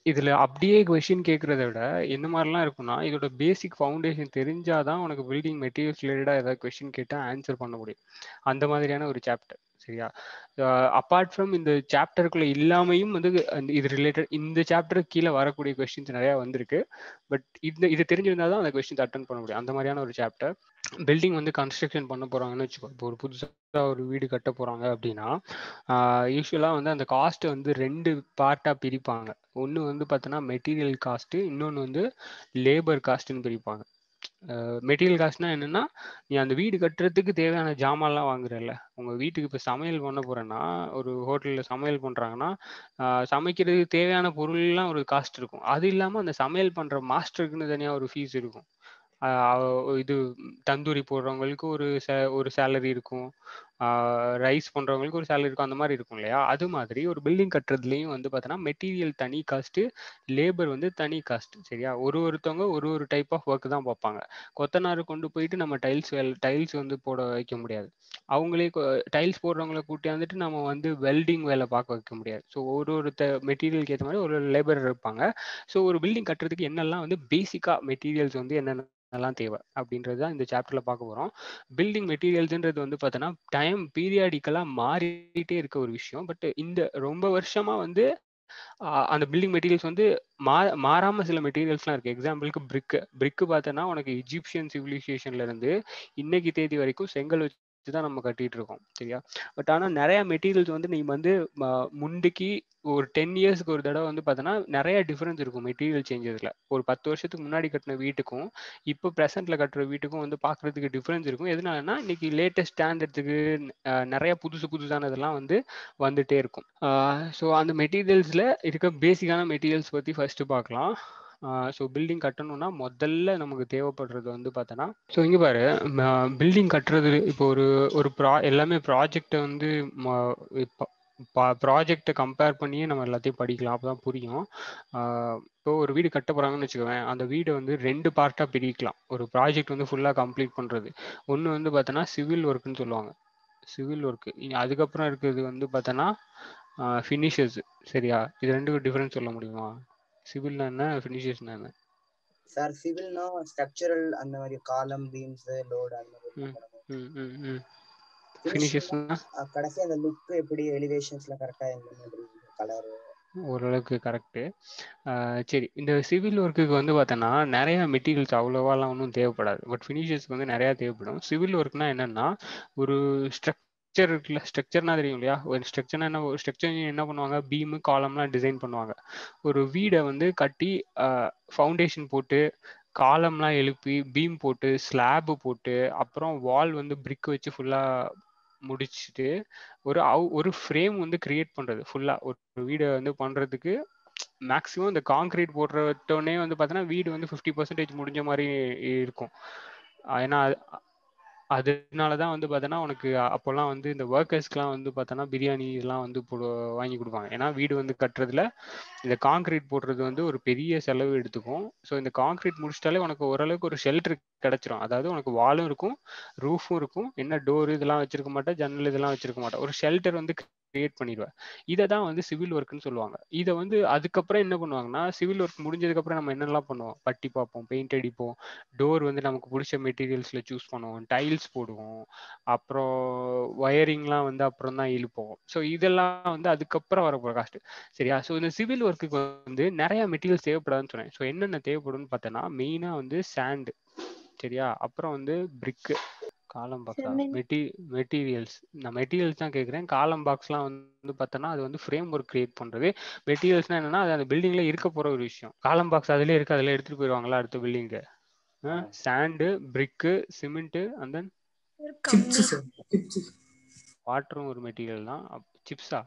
இதுல அப்படியே கொஸ்டின் கேட்கறத விட எந்த மாதிரிலாம் இருக்கும்னா இதோட பேசிக் ஃபவுண்டேஷன் தெரிஞ்சாதான் உனக்கு பில்டிங் மெட்டீரியல்ஸ் ரிலேட்டடாக ஏதாவது கொஸ்டின் கேட்டால் ஆன்சர் பண்ண முடியும் அந்த மாதிரியான ஒரு சாப்டர் சரியா அப்பார்ட் ஃப்ரம் இந்த சாப்டருக்குள்ள இல்லாமையும் வந்து அந்த இது ரிலேட்டட் இந்த சாப்டருக்கு கீழே வரக்கூடிய கொஸ்டின்ஸ் நிறைய வந்திருக்கு பட் இந்த இது தெரிஞ்சிருந்தா தான் அந்த கொஸ்டின்ஸ் அட்டன் பண்ண முடியும் அந்த மாதிரியான ஒரு சாப்டர் பில்டிங் வந்து கன்ஸ்ட்ரக்ஷன் பண்ண போறாங்கன்னு வச்சுக்கோ இப்போ ஒரு புதுசாக ஒரு வீடு கட்ட போறாங்க அப்படின்னா யூஸ்வலாக வந்து அந்த காஸ்ட் வந்து ரெண்டு பார்ட்டாக பிரிப்பாங்க ஒன்று வந்து பார்த்தோன்னா மெட்டீரியல் காஸ்ட்டு இன்னொன்று வந்து லேபர் காஸ்ட்டுன்னு பிரிப்பாங்க மெட்டீரியல் காஸ்ட்னா என்னன்னா நீ அந்த வீடு கட்டுறதுக்கு தேவையான ஜாமான்லாம் வாங்குறல்ல உங்க வீட்டுக்கு இப்போ சமையல் பண்ண போறேன்னா ஒரு ஹோட்டல்ல சமையல் பண்றாங்கன்னா சமைக்கிறதுக்கு தேவையான பொருள்லாம் ஒரு காஸ்ட் இருக்கும் அது இல்லாம அந்த சமையல் பண்ற மாஸ்டருக்குன்னு தனியா ஒரு ஃபீஸ் இருக்கும் இது தந்தூரி போடுறவங்களுக்கு ஒரு ஒரு சேலரி இருக்கும் ரைஸ் பண்றவங்களுக்கு ஒரு சேலரி இருக்கும் அந்த மாதிரி இருக்கும் இல்லையா அது மாதிரி ஒரு பில்டிங் கட்டுறதுலயும் வந்து பார்த்தோன்னா மெட்டீரியல் தனி காஸ்ட் லேபர் வந்து தனி காஸ்ட் சரியா ஒரு ஒருத்தவங்க ஒரு ஒரு டைப் ஆஃப் ஒர்க் தான் பார்ப்பாங்க கொத்தனார் கொண்டு போயிட்டு நம்ம டைல்ஸ் வேலை டைல்ஸ் வந்து போட வைக்க முடியாது அவங்களே டைல்ஸ் போடுறவங்கள கூட்டி வந்துட்டு நம்ம வந்து வெல்டிங் வேலை பார்க்க வைக்க முடியாது ஸோ ஒரு ஒரு மெட்டீரியலுக்கு ஏற்ற மாதிரி ஒரு லேபர் இருப்பாங்க ஸோ ஒரு பில்டிங் கட்டுறதுக்கு என்னெல்லாம் வந்து பேசிக்காக மெட்டீரியல்ஸ் வந்து என்னென்ன எல்லாம் தேவை அப்படின்றது தான் இந்த சாப்டர்ல பார்க்க போறோம் பில்டிங் மெட்டீரியல்ஸ்ன்றது வந்து பார்த்தோன்னா டைம் பீரியாடிக்கலா மாறிட்டே இருக்க ஒரு விஷயம் பட் இந்த ரொம்ப வருஷமா வந்து அந்த பில்டிங் மெட்டீரியல்ஸ் வந்து மா மாறாம சில மெட்டீரியல்ஸ்லாம் இருக்கு எக்ஸாம்பிளுக்கு பிரிக்கு பிரிக்கு பார்த்தோன்னா உனக்கு இஜிப்சியன் சிவிலைசேஷன்ல இருந்து இன்னைக்கு தேதி வரைக்கும் செங்கல் வச்சு தான் நம்ம கட்டிட்டு இருக்கோம் சரியா பட் ஆனால் நிறைய மெட்டீரியல்ஸ் வந்து நீ வந்து முண்டிக்கு ஒரு டென் இயர்ஸ்க்கு ஒரு தடவை வந்து பார்த்தோன்னா நிறைய டிஃப்ரென்ஸ் இருக்கும் மெட்டீரியல் சேஞ்சஸ்ல ஒரு பத்து வருஷத்துக்கு முன்னாடி கட்டின வீட்டுக்கும் இப்போ ப்ரெசென்ட்ல கட்டுற வீட்டுக்கும் வந்து பார்க்கறதுக்கு டிஃப்ரென்ஸ் இருக்கும் எதனாலனா இன்னைக்கு லேட்டஸ்ட் ஸ்டாண்டர்ட்ஸுக்கு நிறைய புதுசு புதுசானதெல்லாம் வந்து வந்துட்டே இருக்கும் ஸோ அந்த மெட்டீரியல்ஸ்ல இருக்க பேசிக்கான மெட்டீரியல்ஸ் பத்தி ஃபர்ஸ்ட் பார்க்கலாம் ஸோ பில்டிங் கட்டணும்னா முதல்ல நமக்கு தேவைப்படுறது வந்து பார்த்தோன்னா ஸோ இங்கே பாரு பில்டிங் கட்டுறது இப்போ ஒரு ஒரு ப்ரா எல்லாமே ப்ராஜெக்டை வந்து இப்போ ப்ராஜெக்டை கம்பேர் பண்ணியே நம்ம எல்லாத்தையும் படிக்கலாம் அப்போ தான் புரியும் இப்போ ஒரு வீடு கட்ட போகிறாங்கன்னு வச்சுக்கோவேன் அந்த வீடை வந்து ரெண்டு பார்ட்டாக பிரிக்கலாம் ஒரு ப்ராஜெக்ட் வந்து ஃபுல்லாக கம்ப்ளீட் பண்ணுறது ஒன்று வந்து பார்த்தோன்னா சிவில் ஒர்க்குன்னு சொல்லுவாங்க சிவில் ஒர்க்கு அதுக்கப்புறம் இருக்கிறது வந்து பார்த்தோன்னா ஃபினிஷர்ஸ் சரியா இது ரெண்டுக்கும் டிஃப்ரென்ஸ் சொல்ல முடியுமா சிவில்னா என்ன ஃபினிஷர்ஸ்னா என்ன சார் சிவில்னா ஸ்ட்ரக்சரல் அந்த மாதிரி காலம் பீம்ஸ் லோட் அந்த மாதிரி ம் ம் ம் ஃபினிஷர்ஸ்னா கடைசி அந்த லுக் எப்படி எலிவேஷன்ஸ்ல கரெக்டா இந்த மாதிரி கலர் ஓரளவுக்கு கரெக்டு சரி இந்த சிவில் ஒர்க்குக்கு வந்து பார்த்தோன்னா நிறைய மெட்டீரியல்ஸ் அவ்வளோவாலாம் ஒன்றும் தேவைப்படாது பட் ஃபினிஷர்ஸ்க்கு வந்து நிறையா தேவைப்படும் சிவில் ஒர்க்னா என்னென்னா ஒரு ஸ்ட்ரக் ஸ்ட்ரக்சர் இருக்குல்ல ஸ்ட்ரக்சர்னா தெரியும் இல்லையா ஒரு ஸ்ட்ரக்சர்னா என்ன ஒரு ஸ்ட்ரக்சர் என்ன பண்ணுவாங்க பீமு காலம்லாம் டிசைன் பண்ணுவாங்க ஒரு வீடை வந்து கட்டி ஃபவுண்டேஷன் போட்டு காலம்லாம் எழுப்பி பீம் போட்டு ஸ்லாபு போட்டு அப்புறம் வால் வந்து பிரிக் வச்சு ஃபுல்லாக முடிச்சுட்டு ஒரு ஒரு ஃப்ரேம் வந்து கிரியேட் பண்ணுறது ஃபுல்லாக ஒரு வீடை வந்து பண்ணுறதுக்கு மேக்ஸிமம் இந்த காங்கிரீட் போடுறட்டோடனே வந்து பார்த்தோன்னா வீடு வந்து ஃபிஃப்டி பர்சன்டேஜ் முடிஞ்ச மாதிரி இருக்கும் ஏன்னா அதனால தான் வந்து பார்த்தோன்னா உனக்கு அப்போல்லாம் வந்து இந்த ஒர்க்கர்ஸ்க்குலாம் வந்து பார்த்தோன்னா பிரியாணி இதெல்லாம் வந்து வாங்கி கொடுப்பாங்க ஏன்னா வீடு வந்து கட்டுறதுல இந்த காங்கிரீட் போடுறது வந்து ஒரு பெரிய செலவு எடுத்துக்கும் ஸோ இந்த காங்கிரீட் முடிச்சிட்டாலே உனக்கு ஓரளவுக்கு ஒரு ஷெல்டர் கிடைச்சிரும் அதாவது உனக்கு வாலும் இருக்கும் ரூஃபும் இருக்கும் என்ன டோர் இதெல்லாம் வச்சிருக்க மாட்டேன் ஜன்னல் இதெல்லாம் வச்சிருக்க மாட்டேன் ஒரு ஷெல்டர் வந்து கிரியேட் பண்ணிடுவேன் இதை தான் வந்து சிவில் ஒர்க்னு சொல்லுவாங்க இதை வந்து அதுக்கப்புறம் என்ன பண்ணுவாங்கன்னா சிவில் ஒர்க் முடிஞ்சதுக்கப்புறம் நம்ம என்னெல்லாம் பண்ணுவோம் பட்டி பார்ப்போம் பெயிண்ட் அடிப்போம் டோர் வந்து நமக்கு பிடிச்ச மெட்டீரியல்ஸில் சூஸ் பண்ணுவோம் டைல்ஸ் போடுவோம் அப்புறம் ஒயரிங்லாம் வந்து அப்புறம் தான் இழுப்போம் ஸோ இதெல்லாம் வந்து அதுக்கப்புறம் வரப்போகிற காஸ்ட் சரியா ஸோ இந்த சிவில் ஒர்க்குக்கு வந்து நிறைய மெட்டீரியல்ஸ் தேவைப்படாதுன்னு சொன்னேன் ஸோ என்னென்ன தேவைப்படும்னு பார்த்தோன்னா மெயினாக வந்து சாண்டு சரியா அப்புறம் வந்து பிரிக்கு காலம் பாக்ஸா மெட்டி மெட்டீரியல்ஸ் நான் மெட்டீரியல்ஸ் தான் கேட்குறேன் காலம் பாக்ஸ்லாம் வந்து பார்த்தோன்னா அது வந்து ஃப்ரேம் ஒர்க் கிரியேட் பண்ணுறது மெட்டீரியல்ஸ்னா என்னன்னா அது அந்த பில்டிங்ல இருக்க போற ஒரு விஷயம் காலம் பாக்ஸ் அதுலேயே இருக்கு அதில் எடுத்துட்டு போயிடுவாங்களா அடுத்த பில்டிங்கு sand brick cement and then வாட்டரும் ஒரு மெட்டீரியல் தான் சிப்ஸா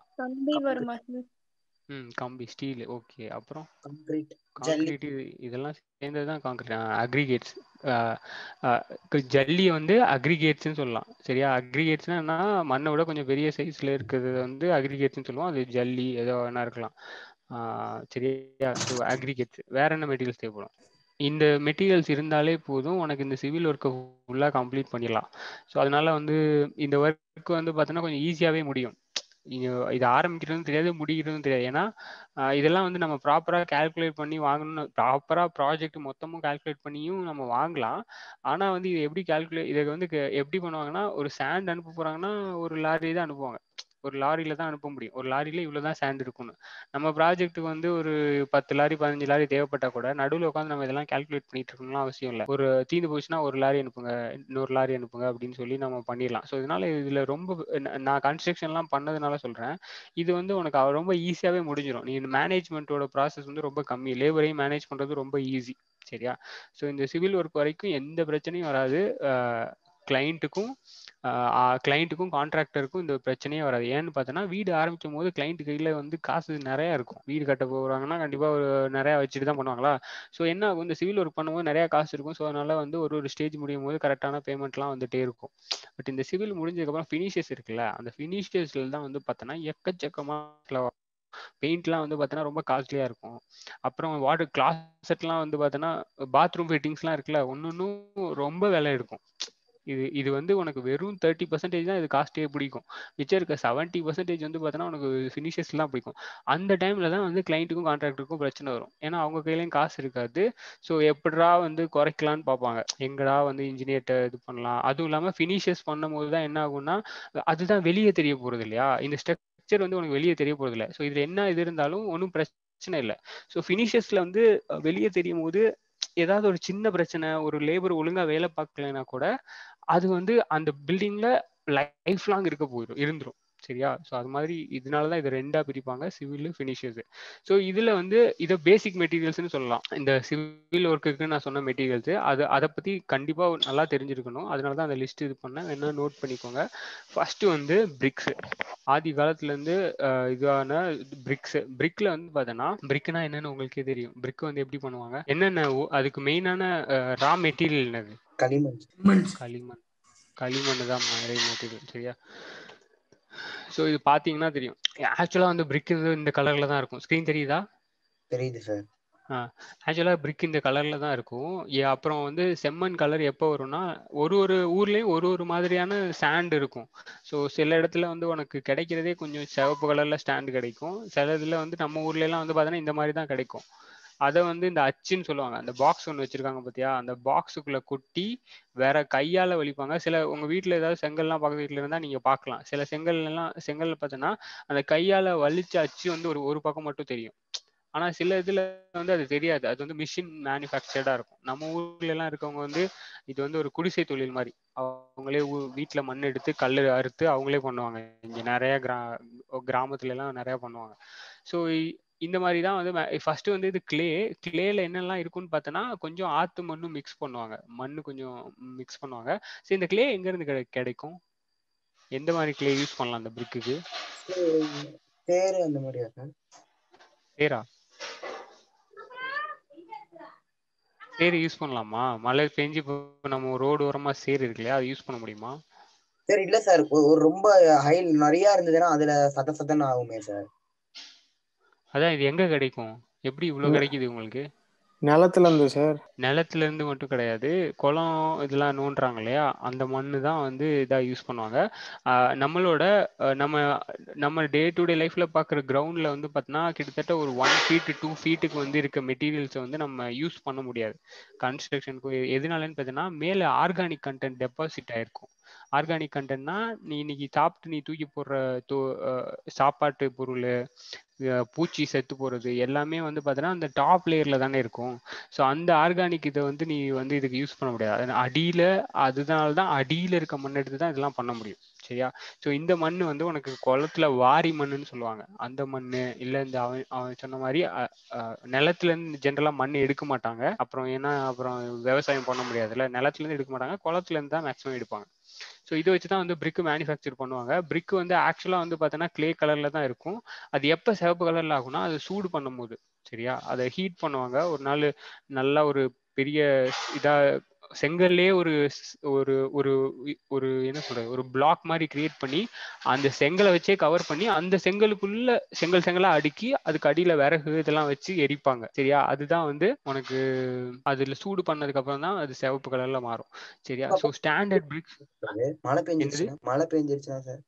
ம் கம்பி ஸ்டீல் ஓகே அப்புறம் கான்கிரீட் கான்கிரீட் இதெல்லாம் சேர்ந்தது தான் கான்கிரீட் அக்ரிகேட்ஸ் ஜல்லி வந்து அக்ரிகேட்ஸ்னு சொல்லலாம் சரியா அக்ரிகேட்ஸ்னா மண்ணை விட கொஞ்சம் பெரிய சைஸ்ல இருக்கிறது வந்து அக்ரிகேட்ஸ்னு சொல்லுவோம் அது ஜல்லி ஏதோ வேணா இருக்கலாம் சரியா ஸோ அக்ரிகேட்ஸ் வேற என்ன மெட்டீரியல்ஸ் தேவைப்படும் இந்த மெட்டீரியல்ஸ் இருந்தாலே போதும் உனக்கு இந்த சிவில் ஒர்க்கை ஃபுல்லாக கம்ப்ளீட் பண்ணிடலாம் ஸோ அதனால வந்து இந்த ஒர்க் வந்து பார்த்தோன்னா கொஞ்சம் ஈஸியாகவே முடியும் இது ஆரம்பிக்கிறதும் தெரியாது முடிக்கிறதும் தெரியாது ஏன்னா இதெல்லாம் வந்து நம்ம ப்ராப்பராக கால்குலேட் பண்ணி வாங்கணும்னு ப்ராப்பராக ப்ராஜெக்ட் மொத்தமும் கால்குலேட் பண்ணியும் நம்ம வாங்கலாம் ஆனால் வந்து இது எப்படி கால்குலேட் இதை வந்து எப்படி பண்ணுவாங்கன்னா ஒரு சேண்ட் அனுப்ப போகிறாங்கன்னா ஒரு லாரி தான் அனுப்புவாங்க ஒரு லாரியில தான் அனுப்ப முடியும் ஒரு லாரியில இவ்வளவுதான் சேண்ட் இருக்கும்னு நம்ம ப்ராஜெக்ட்டுக்கு வந்து ஒரு பத்து லாரி பதினஞ்சு லாரி தேவைப்பட்டா கூட நடுவில் உட்காந்து நம்ம இதெல்லாம் கால்குலேட் பண்ணிட்டு இருக்கணும்லாம் அவசியம் இல்லை ஒரு தீந்து போச்சுன்னா ஒரு லாரி அனுப்புங்க இன்னொரு லாரி அனுப்புங்க அப்படின்னு சொல்லி நம்ம பண்ணிடலாம் ஸோ இதனால இதுல ரொம்ப நான் கன்ஸ்ட்ரக்ஷன்லாம் பண்ணதுனால சொல்றேன் இது வந்து உனக்கு ரொம்ப ஈஸியாவே முடிஞ்சிடும் நீ மேனேஜ்மெண்ட்டோட ப்ராசஸ் வந்து ரொம்ப கம்மி லேபரையும் மேனேஜ் பண்றது ரொம்ப ஈஸி சரியா ஸோ இந்த சிவில் ஒர்க் வரைக்கும் எந்த பிரச்சனையும் வராது கிளைண்ட்டுக்கும் கிளைண்ட்டுக்கும் கான்ட்ராக்டருக்கும் இந்த பிரச்சனையே வராது ஏன்னு பார்த்தோன்னா வீடு ஆரம்பிக்கும் போது கிளைண்ட் கையில் வந்து காசு நிறையா இருக்கும் வீடு கட்ட போகிறாங்கன்னா கண்டிப்பாக ஒரு நிறையா வச்சுட்டு தான் பண்ணுவாங்களா ஸோ என்ன ஆகும் இந்த சிவில் ஒர்க் பண்ணும்போது நிறையா காசு இருக்கும் ஸோ அதனால வந்து ஒரு ஒரு ஸ்டேஜ் முடியும் போது கரெக்டான பேமெண்ட்லாம் வந்துட்டே இருக்கும் பட் இந்த சிவில் முடிஞ்சதுக்கப்புறம் ஃபினிஷஸ் இருக்குல்ல அந்த ஃபினிஷஸில் தான் வந்து பார்த்தோன்னா எக்கச்சக்கமாக பெயிண்ட்லாம் வந்து பார்த்தோன்னா ரொம்ப காஸ்ட்லியாக இருக்கும் அப்புறம் வாட்டர் கிளாசெட்லாம் வந்து பார்த்தோன்னா பாத்ரூம் ஃபிட்டிங்ஸ்லாம் இருக்குல்ல ஒன்று ஒன்றும் ரொம்ப விலை இருக்கும் இது இது வந்து உனக்கு வெறும் தேர்ட்டி பர்சன்டேஜ் தான் இது காஸ்ட்டே பிடிக்கும் மிச்சம் இருக்க செவன்ட்டி பர்சன்டேஜ் வந்து பார்த்தோன்னா உனக்கு ஃபினிஷஸ்லாம் பிடிக்கும் அந்த டைமில் தான் வந்து கிளைண்ட்டுக்கும் கான்ட்ராக்டருக்கும் பிரச்சனை வரும் ஏன்னா அவங்க கையிலையும் காசு இருக்காது ஸோ எப்படா வந்து குறைக்கலான்னு பார்ப்பாங்க எங்கடா வந்து இன்ஜினியர்கிட்ட இது பண்ணலாம் அதுவும் இல்லாமல் ஃபினிஷஸ் பண்ணும் போது தான் என்ன ஆகும்னா அதுதான் வெளியே தெரிய போகிறது இல்லையா இந்த ஸ்ட்ரக்சர் வந்து உனக்கு வெளியே தெரிய போகிறது இல்லை ஸோ இதில் என்ன இது இருந்தாலும் ஒன்றும் பிரச்சனை இல்லை ஸோ ஃபினிஷஸில் வந்து வெளியே தெரியும் போது ஏதாவது ஒரு சின்ன பிரச்சனை ஒரு லேபர் ஒழுங்கா வேலை பார்க்கலைன்னா கூட அது வந்து அந்த பில்டிங்ல லைஃப் லாங் இருக்க போயிடும் இருந்துரும் சரியா ஸோ அது மாதிரி இதனால தான் இதை ரெண்டா பிரிப்பாங்க சிவில் ஃபினிஷர்ஸ் ஸோ இதில் வந்து இதை பேசிக் மெட்டீரியல்ஸ்னு சொல்லலாம் இந்த சிவில் ஒர்க்குக்கு நான் சொன்ன மெட்டீரியல்ஸ் அது அதை பற்றி கண்டிப்பாக நல்லா தெரிஞ்சிருக்கணும் அதனால தான் அந்த லிஸ்ட் இது பண்ணேன் என்ன நோட் பண்ணிக்கோங்க ஃபர்ஸ்ட் வந்து பிரிக்ஸ் ஆதி காலத்துலேருந்து இதான பிரிக்ஸ் பிரிக்ல வந்து பார்த்தோன்னா பிரிக்னா என்னன்னு உங்களுக்கே தெரியும் பிரிக் வந்து எப்படி பண்ணுவாங்க என்னென்ன அதுக்கு மெயினான ரா மெட்டீரியல் என்னது களிமண் களிமண் களிமண் தான் மெட்டீரியல் சரியா ஸோ இது பார்த்தீங்கன்னா தெரியும் ஆக்சுவலாக வந்து பிரிக் இந்த கலரில் தான் இருக்கும் ஸ்க்ரீன் தெரியுதா தெரியுது சார் ஆக்சுவலாக பிரிக் இந்த கலரில் தான் இருக்கும் அப்புறம் வந்து செம்மண் கலர் எப்போ வரும்னா ஒரு ஒரு ஊர்லேயும் ஒரு ஒரு மாதிரியான ஸ்டாண்ட் இருக்கும் ஸோ சில இடத்துல வந்து உனக்கு கிடைக்கிறதே கொஞ்சம் சிவப்பு கலரில் ஸ்டாண்டு கிடைக்கும் சில இதில் வந்து நம்ம ஊர்லலாம் வந்து பார்த்தோன்னா இந்த மாதிரி தான் கிடைக்கும் அதை வந்து இந்த அச்சுன்னு சொல்லுவாங்க அந்த பாக்ஸ் ஒன்று வச்சிருக்காங்க பார்த்தியா அந்த பாக்ஸுக்குள்ள கொட்டி வேற கையால வலிப்பாங்க சில உங்க வீட்டுல ஏதாவது செங்கல்லாம் பக்கத்து வீட்டுல இருந்தா நீங்க பார்க்கலாம் சில செங்கல் எல்லாம் செங்கல் பார்த்தோன்னா அந்த கையால வலிச்ச அச்சு வந்து ஒரு ஒரு பக்கம் மட்டும் தெரியும் ஆனா சில இதுல வந்து அது தெரியாது அது வந்து மிஷின் மேனுஃபேக்சர்டா இருக்கும் நம்ம ஊர்ல எல்லாம் இருக்கவங்க வந்து இது வந்து ஒரு குடிசை தொழில் மாதிரி அவங்களே வீட்டுல மண் எடுத்து கல் அறுத்து அவங்களே பண்ணுவாங்க இங்க நிறைய கிரா கிராமத்துல எல்லாம் நிறைய பண்ணுவாங்க ஸோ இந்த மாதிரி தான் வந்து ஃபர்ஸ்ட் வந்து இது கிளே கிளேல என்னெல்லாம் இருக்குன்னு பார்த்தோன்னா கொஞ்சம் ஆத்து மண்ணும் மிக்ஸ் பண்ணுவாங்க மண்ணு கொஞ்சம் மிக்ஸ் பண்ணுவாங்க சரி இந்த கிளே எங்க இருந்து கிடை கிடைக்கும் எந்த மாதிரி கிளே யூஸ் பண்ணலாம் அந்த பிரிக்குக்கு பேரு அந்த மாதிரியா சார் சேரா சேரு யூஸ் பண்ணலாமா மழை பெஞ்சு நம்ம ரோடு ஓரமா சேரு இருக்கு இல்லையா அதை யூஸ் பண்ண முடியுமா சார் இல்ல சார் ஒரு ரொம்ப ஹை நிறைய இருந்ததுன்னா அதுல சத சதன்னு ஆகுமே சார் அதான் இது எங்க கிடைக்கும் எப்படி இவ்வளவு கிடைக்குது உங்களுக்கு நிலத்துல இருந்து சார் நிலத்துல இருந்து மட்டும் கிடையாது குளம் இதெல்லாம் நோண்டுறாங்க இல்லையா அந்த மண்ணு தான் வந்து இதா யூஸ் பண்ணுவாங்க நம்மளோட நம்ம நம்ம டே டு டே லைஃப்ல பாக்குற கிரவுண்ட்ல வந்து பார்த்தோன்னா கிட்டத்தட்ட ஒரு ஒன் ஃபீட் டூ ஃபீட்டுக்கு வந்து இருக்க மெட்டீரியல்ஸை வந்து நம்ம யூஸ் பண்ண முடியாது கன்ஸ்ட்ரக்ஷனுக்கு எதனாலன்னு பார்த்தீங்கன்னா மேலே ஆர்கானிக் கண்டென்ட் டெபாசிட் ஆயிருக்கும் ஆர்கானிக் கண்டென்ட்னா நீ இன்னைக்கு சாப்பிட்டு நீ தூக்கி போடுற தோ சாப்பாட்டு பொருள் பூச்சி செத்து போகிறது எல்லாமே வந்து பார்த்தீங்கன்னா அந்த டாப் லேயரில் தானே இருக்கும் ஸோ அந்த ஆர்கானிக் இதை வந்து நீ வந்து இதுக்கு யூஸ் பண்ண முடியாது அடியில் அதனால தான் அடியில் இருக்க மண் எடுத்து தான் இதெல்லாம் பண்ண முடியும் சரியா ஸோ இந்த மண் வந்து உனக்கு குளத்துல வாரி மண்ணுன்னு சொல்லுவாங்க அந்த மண் இல்லை இந்த அவன் அவன் சொன்ன மாதிரி நிலத்துல இருந்து ஜென்ரலாக மண் எடுக்க மாட்டாங்க அப்புறம் ஏன்னா அப்புறம் விவசாயம் பண்ண முடியாதுல்ல நிலத்துல இருந்து எடுக்க மாட்டாங்க குளத்துல இருந்து தான் மேக்ஸிமம் எடுப்பாங்க ஸோ இதை வச்சு தான் வந்து பிரிக் மேனுஃபேக்சர் பண்ணுவாங்க பிரிக் வந்து ஆக்சுவலாக வந்து பார்த்தோன்னா கிளே கலரில் தான் இருக்கும் அது எப்போ சிவப்பு கலரில் ஆகும்னா அது சூடு பண்ணும்போது சரியா அதை ஹீட் பண்ணுவாங்க ஒரு நாள் நல்லா ஒரு பெரிய இதாக செங்கல்லே ஒரு ஒரு ஒரு ஒரு என்ன சொல்றது ஒரு பிளாக் மாதிரி கிரியேட் பண்ணி அந்த செங்கலை வச்சே கவர் பண்ணி அந்த செங்கலுக்குள்ள செங்கல் செங்கலா அடுக்கி அதுக்கு அடியில விறகு இதெல்லாம் வச்சு எரிப்பாங்க சரியா அதுதான் வந்து உனக்கு அதுல சூடு பண்ணதுக்கு அப்புறம் தான் அது சிவப்பு கலர்ல மாறும் சரியா ஸோ ஸ்டாண்டர்ட் பிரிக்ஸ் மழை பெஞ்சிருச்சுன்னா மழை பெஞ்சிருச்சுன்னா சார்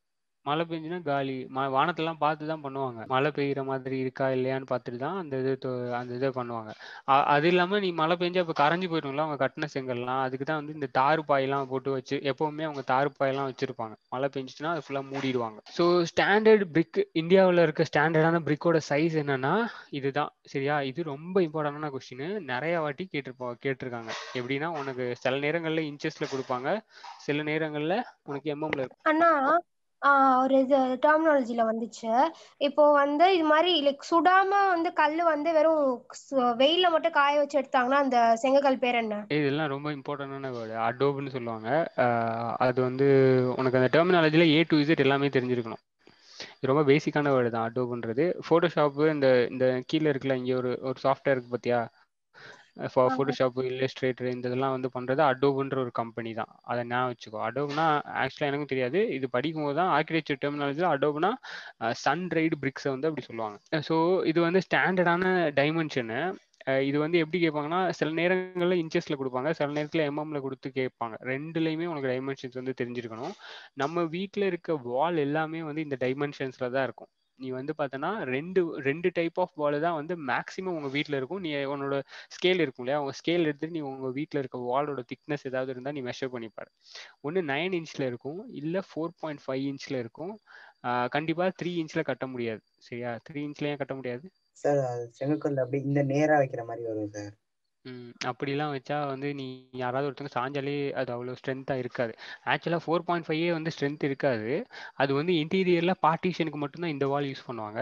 மழை பெஞ்சுன்னா காலி ம வானத்தெல்லாம் பார்த்து தான் பண்ணுவாங்க மழை பெய்யுற மாதிரி இருக்கா இல்லையான்னு பார்த்துட்டு தான் அந்த இது தொ- அந்த இதை பண்ணுவாங்க அ- அது இல்லாம நீ மழை பெஞ்சா இப்போ கரைஞ்சு போயிடும்ல அவங்க கட்டின செங்கல்லாம் அதுக்கு தான் வந்து இந்த தாரு பாயெல்லாம் போட்டு வச்சு எப்பவுமே அவங்க தாரு பாயெல்லாம் வச்சிருப்பாங்க மழை பெஞ்சுச்சுன்னா அது ஃபுல்லாக மூடிடுவாங்க ஸோ ஸ்டாண்டர்ட் பிரிக் இந்தியாவில் இருக்க ஸ்டாண்டர்டான பிரிக்கோட சைஸ் என்னன்னா இதுதான் சரியா இது ரொம்ப இம்பார்ட்டண்டான கொஸ்டின் நிறைய வாட்டி கேட்டிருப்போம் கேட்டிருக்காங்க எப்படின்னா உனக்கு சில நேரங்களில் இன்ச்சஸ்ல கொடுப்பாங்க சில நேரங்களில் உனக்கு எம்எம்ல இருக்கும் அண்ணா ஆஹ் ஒரு இது டெர்மினாலஜில வந்துச்சு இப்போ வந்து இது மாதிரி லைக் சுடாம வந்து கல்லு வந்து வெறும் சு- வெயில்ல மட்டும் காய வச்சு எடுத்தாங்கன்னா அந்த செங்கக்கல் பேர் என்ன இதெல்லாம் ரொம்ப இம்பார்ட்டண்டான வேர்டு அடோப்னு சொல்லுவாங்க அஹ் அது வந்து உனக்கு அந்த டெர்மினாலஜியில் ஏ டு இசட் எல்லாமே தெரிஞ்சிருக்கணும் இது ரொம்ப பேசிக்கான வேர்டு தான் அடோப்ன்றது ஃபோட்டோஷாப்பு இந்த இந்த கீழே இருக்குல்ல இங்கே ஒரு ஒரு சாஃப்ட்வேர் இருக்கு பார்த்தியா ஃபோட்டோஷாப் இல்லஸ்ட்ரேட்டர் இந்த இதெல்லாம் வந்து பண்ணுறது அடோப்ன்ற ஒரு கம்பெனி தான் அதை ஞாபகம் வச்சுக்கோ அடோப்னா ஆக்சுவலாக எனக்கும் தெரியாது இது படிக்கும்போது தான் ஆர்கிடெக்சர் டெர்மினாலஜியில் அடோப்னா சன் ரைடு பிரிக்ஸை வந்து அப்படி சொல்லுவாங்க ஸோ இது வந்து ஸ்டாண்டர்டான டைமென்ஷனு இது வந்து எப்படி கேட்பாங்கன்னா சில நேரங்களில் இன்ச்சஸில் கொடுப்பாங்க சில நேரத்தில் எம்எம்ல கொடுத்து கேட்பாங்க ரெண்டுலேயுமே உனக்கு டைமென்ஷன்ஸ் வந்து தெரிஞ்சிருக்கணும் நம்ம வீட்டில் இருக்க வால் எல்லாமே வந்து இந்த டைமென்ஷன்ஸில் தான் இருக்கும் நீ வந்து பார்த்தோன்னா ரெண்டு ரெண்டு டைப் ஆஃப் வால் தான் வந்து மேக்ஸிமம் உங்கள் வீட்டில் இருக்கும் நீ உன்னோட ஸ்கேல் இருக்கும் இல்லையா உங்கள் ஸ்கேல் எடுத்துட்டு நீ உங்கள் வீட்டில் இருக்க வாலோட திக்னஸ் ஏதாவது இருந்தால் நீ மெஷர் பண்ணிப்பாரு ஒன்று நைன் இன்ச்சில் இருக்கும் இல்லை ஃபோர் பாயிண்ட் ஃபைவ் இன்ச்சில் இருக்கும் கண்டிப்பாக த்ரீ இன்ச்சில் கட்ட முடியாது சரியா த்ரீ இன்ச்சில் ஏன் கட்ட முடியாது சார் அது செங்கக்கல் அப்படி இந்த நேரா வைக்கிற மாதிரி வரும் சார் ம் அப்படிலாம் வச்சா வந்து நீ யாராவது ஒருத்தவங்க சாஞ்சாலே அது அவ்வளோ ஸ்ட்ரென்த்தாக இருக்காது ஆக்சுவலாக ஃபோர் பாயிண்ட் ஃபைவ் வந்து ஸ்ட்ரென்த் இருக்காது அது வந்து இன்டீரியரில் பார்ட்டிஷனுக்கு மட்டும்தான் இந்த வால் யூஸ் பண்ணுவாங்க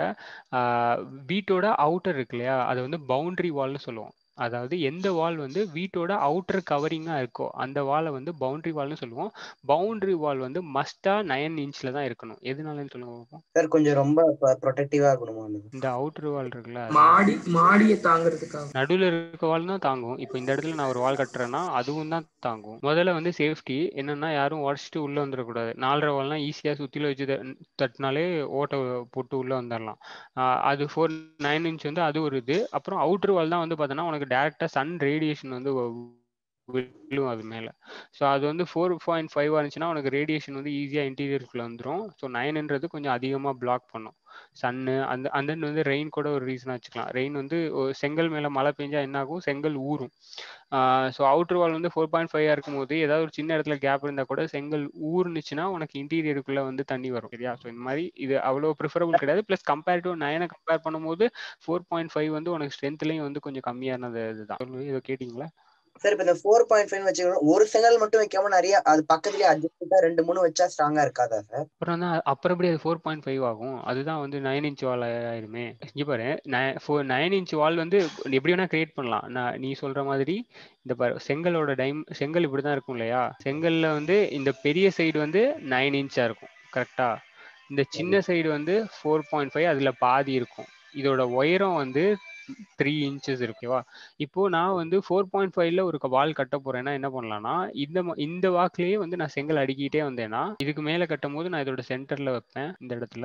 வீட்டோட அவுட்டர் இருக்கு இல்லையா அது வந்து பவுண்டரி வால்னு சொல்லுவோம் அதாவது எந்த வால் வந்து வீட்டோட அவுட்டர் கவரிங்காக இருக்கோ அந்த வாலை வந்து பவுண்டரி வால்னு சொல்லுவோம் பவுண்டரி வால் வந்து மஸ்டாக நைன் இன்ச்சில் தான் இருக்கணும் எதனாலன்னு சொல்லுங்க பார்ப்போம் சார் கொஞ்சம் ரொம்ப ப்ரொடெக்டிவா இருக்கணுமா அந்த இந்த அவுட்டர் வால் இருக்குல்ல அது மாடி மாடியை தாங்கிறதுக்காக நடுவில் இருக்க வால் தான் தாங்கும் இப்போ இந்த இடத்துல நான் ஒரு வால் கட்டுறேன்னா அதுவும் தான் தாங்கும் முதல்ல வந்து சேஃப்டி என்னன்னா யாரும் உடச்சிட்டு உள்ள வந்துடக்கூடாது நாலரை வால்னா ஈஸியாக சுற்றில வச்சு த- தட்டினாலே ஓட்டை போட்டு உள்ள வந்துடலாம் ஆஹ் அது ஃபோர் நைன் இன்ச் வந்து அது ஒரு இது அப்புறம் அவுட்டர் வால் தான் வந்து பார்த்தோன்னா உனக்கு டேரெக்டாக சன் ரேடியேஷன் வந்து வ- விழும் அது மேலே ஸோ அது வந்து ஃபோர் பாயிண்ட் ஃபைவ் இருந்துச்சுன்னா உனக்கு ரேடியேஷன் வந்து ஈஸியாக இன்டீரியருக்குள்ள வந்துடும் ஸோ நைன்ன்றது கொஞ்சம் அதிகமாக பிளாக் பண்ணும் சன்னு அந்த அந்த வந்து ரெயின் கூட ஒரு ரீசனாக வச்சுக்கலாம் ரெயின் வந்து ஒரு செங்கல் மேலே மழை பெஞ்சா என்ன ஆகும் செங்கல் ஊறும் ஸோ அவுட்டர் வால் வந்து ஃபோர் பாயிண்ட் ஃபைவ் இருக்கும்போது ஏதாவது ஒரு சின்ன இடத்துல கேப் இருந்தால் கூட செங்கல் ஊறுனுச்சுன்னா உனக்கு இன்டீரியருக்குள்ளே வந்து தண்ணி வரும் சரியா ஸோ இந்த மாதிரி இது அவ்வளோ ப்ரிஃபரபிள் கிடையாது ப்ளஸ் கம்பேர் டு நைனை கம்பேர் பண்ணும்போது ஃபோர் பாயிண்ட் ஃபைவ் வந்து உனக்கு ஸ்ட்ரென்த்லேயும் வந்து கொஞ்சம் கம்மியானது இதுதான் சொல்லுங்க இதை கேட்டிங்களா சார் இப்ப இந்த ஃபோர் பாயிண்ட் ஃபைவ் வச்சுக்கணும் ஒரு செங்கல் மட்டும் வைக்காம நிறைய அது பக்கத்துலயே அட்ஜஸ்டா ரெண்டு மூணு வச்சா ஸ்ட்ராங்கா இருக்காதா சார் அப்புறம் தான் அப்புறம் எப்படி அது ஃபோர் பாயிண்ட் ஃபைவ் ஆகும் அதுதான் வந்து நைன் இன்ச் வால் ஆயிருமே இங்கே பாரு ஃபோர் நைன் இன்ச் வால் வந்து எப்படி வேணா கிரியேட் பண்ணலாம் நான் நீ சொல்ற மாதிரி இந்த பாரு செங்கலோட டைம் செங்கல் இப்படி தான் இருக்கும் இல்லையா செங்கல்ல வந்து இந்த பெரிய சைடு வந்து நைன் இன்ச்சா இருக்கும் கரெக்டா இந்த சின்ன சைடு வந்து ஃபோர் பாயிண்ட் ஃபைவ் அதில் பாதி இருக்கும் இதோட உயரம் வந்து த்ரீ இன்ச்சஸ் இருக்குவா இப்போ நான் வந்து ஃபோர் பாயிண்ட் ஃபைவ்ல ஒரு வால் கட்ட போறேன்னா என்ன பண்ணலாம்னா இந்த ம- இந்த வாக்குலயே வந்து நான் செங்கல் அடிக்கிட்டே வந்தேன்னா இதுக்கு மேல கட்டும் போது நான் இதோட சென்டர்ல வைப்பேன் இந்த இடத்துல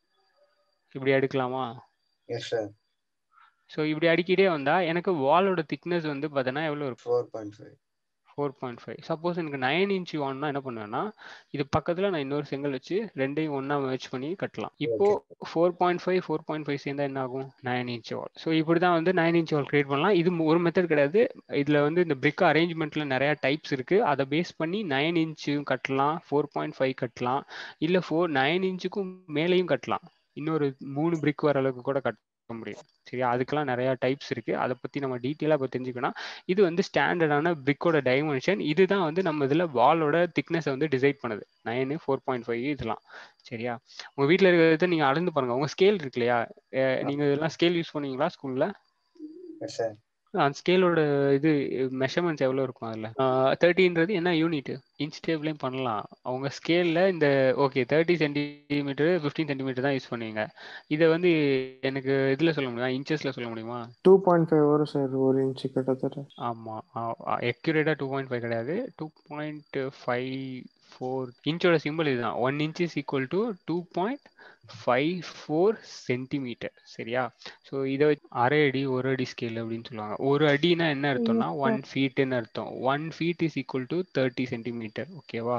இப்படி அடுக்கலாமா எஸ் சார் ஸோ இப்படி அடிக்கிட்டே வந்தா எனக்கு வாலோட திக்னஸ் வந்து பார்த்தோன்னா எவ்வளோ இருக்கும் four point five four point five suppose எனக்கு நைன் இன்ச் வான்னா என்ன பண்ணுவேன்னா இது பக்கத்துல நான் இன்னொரு செங்கல் வச்சு ரெண்டையும் ஒண்ணா மேட்ச் பண்ணி கட்டலாம் இப்போ four point five four point five சேர்ந்தா என்ன ஆகும் நைன் இன்ச் வால் ஸோ இப்படி தான் வந்து நைன் இன்ச் வால் கிரியேட் பண்ணலாம் இது ஒரு மெத்தட் கிடையாது இதுல வந்து இந்த பிரிக் அரேஞ்ச்மெண்ட்ல நிறைய டைப்ஸ் இருக்கு அதை பேஸ் பண்ணி நைன் இன்ச்சும் கட்டலாம் ஃபோர் பாயிண்ட் ஃபைவ் கட்டலாம் இல்ல ஃபோர் நைன் இன்ச்சுக்கும் மேலேயும் கட்டலாம் இன்னொரு மூணு பிரிக் வர அளவுக்கு கூட கட்ட முடியும் சரியா அதுக்கெல்லாம் நிறைய டைப்ஸ் இருக்கு அதை பத்தி நம்ம டீட்டெயிலாக இப்போ தெரிஞ்சுக்கணும் இது வந்து ஸ்டாண்டர்டான பிரிக்கோட டைமென்ஷன் இதுதான் வந்து நம்ம இதுல வாலோட திக்னஸை வந்து டிசைட் பண்ணுது நைனு ஃபோர் பாயிண்ட் ஃபைவ் இதெல்லாம் சரியா உங்க வீட்ல இருக்கிறத நீங்க அளந்து பாருங்க உங்க ஸ்கேல் இருக்கு இல்லையா அஹ் நீங்க இதெல்லாம் ஸ்கேல் யூஸ் பண்ணுவீங்களா ஸ்கூல்ல எஸ் சார் அந்த ஸ்கேலோட இது மெஷர்மெண்ட்ஸ் எவ்வளோ இருக்கும் அதில் தேர்ட்டின்றது என்ன யூனிட் இன்ச் டேபிளையும் பண்ணலாம் அவங்க ஸ்கேலில் இந்த okay thirty centimetre fifteen centimetre தான் யூஸ் பண்ணுவீங்க இதை வந்து எனக்கு இதில் சொல்ல முடியுமா இன்ச்சஸில் சொல்ல முடியுமா டூ பாயிண்ட் ஃபைவ் வரும் சார் ஒரு இன்ச்சு கிட்டத்தட்ட ஆமாம் எக்யூரேட்டாக டூ பாயிண்ட் ஃபைவ் கிடையாது டூ பாயிண்ட் ஃபைவ் ஃபோர் இன்ச்சோட சிம்பிள் இதுதான் one inch is equal to two point five four centimetre சரியா ஸோ இதை வச்சு அரை அடி ஒரு அடி ஸ்கேல் அப்படின்னு சொல்லுவாங்க ஒரு அடினா என்ன அர்த்தம்னா ஒன் ஃபீட்டுன்னு அர்த்தம் one feet is equal to thirty centimetre ஓகேவா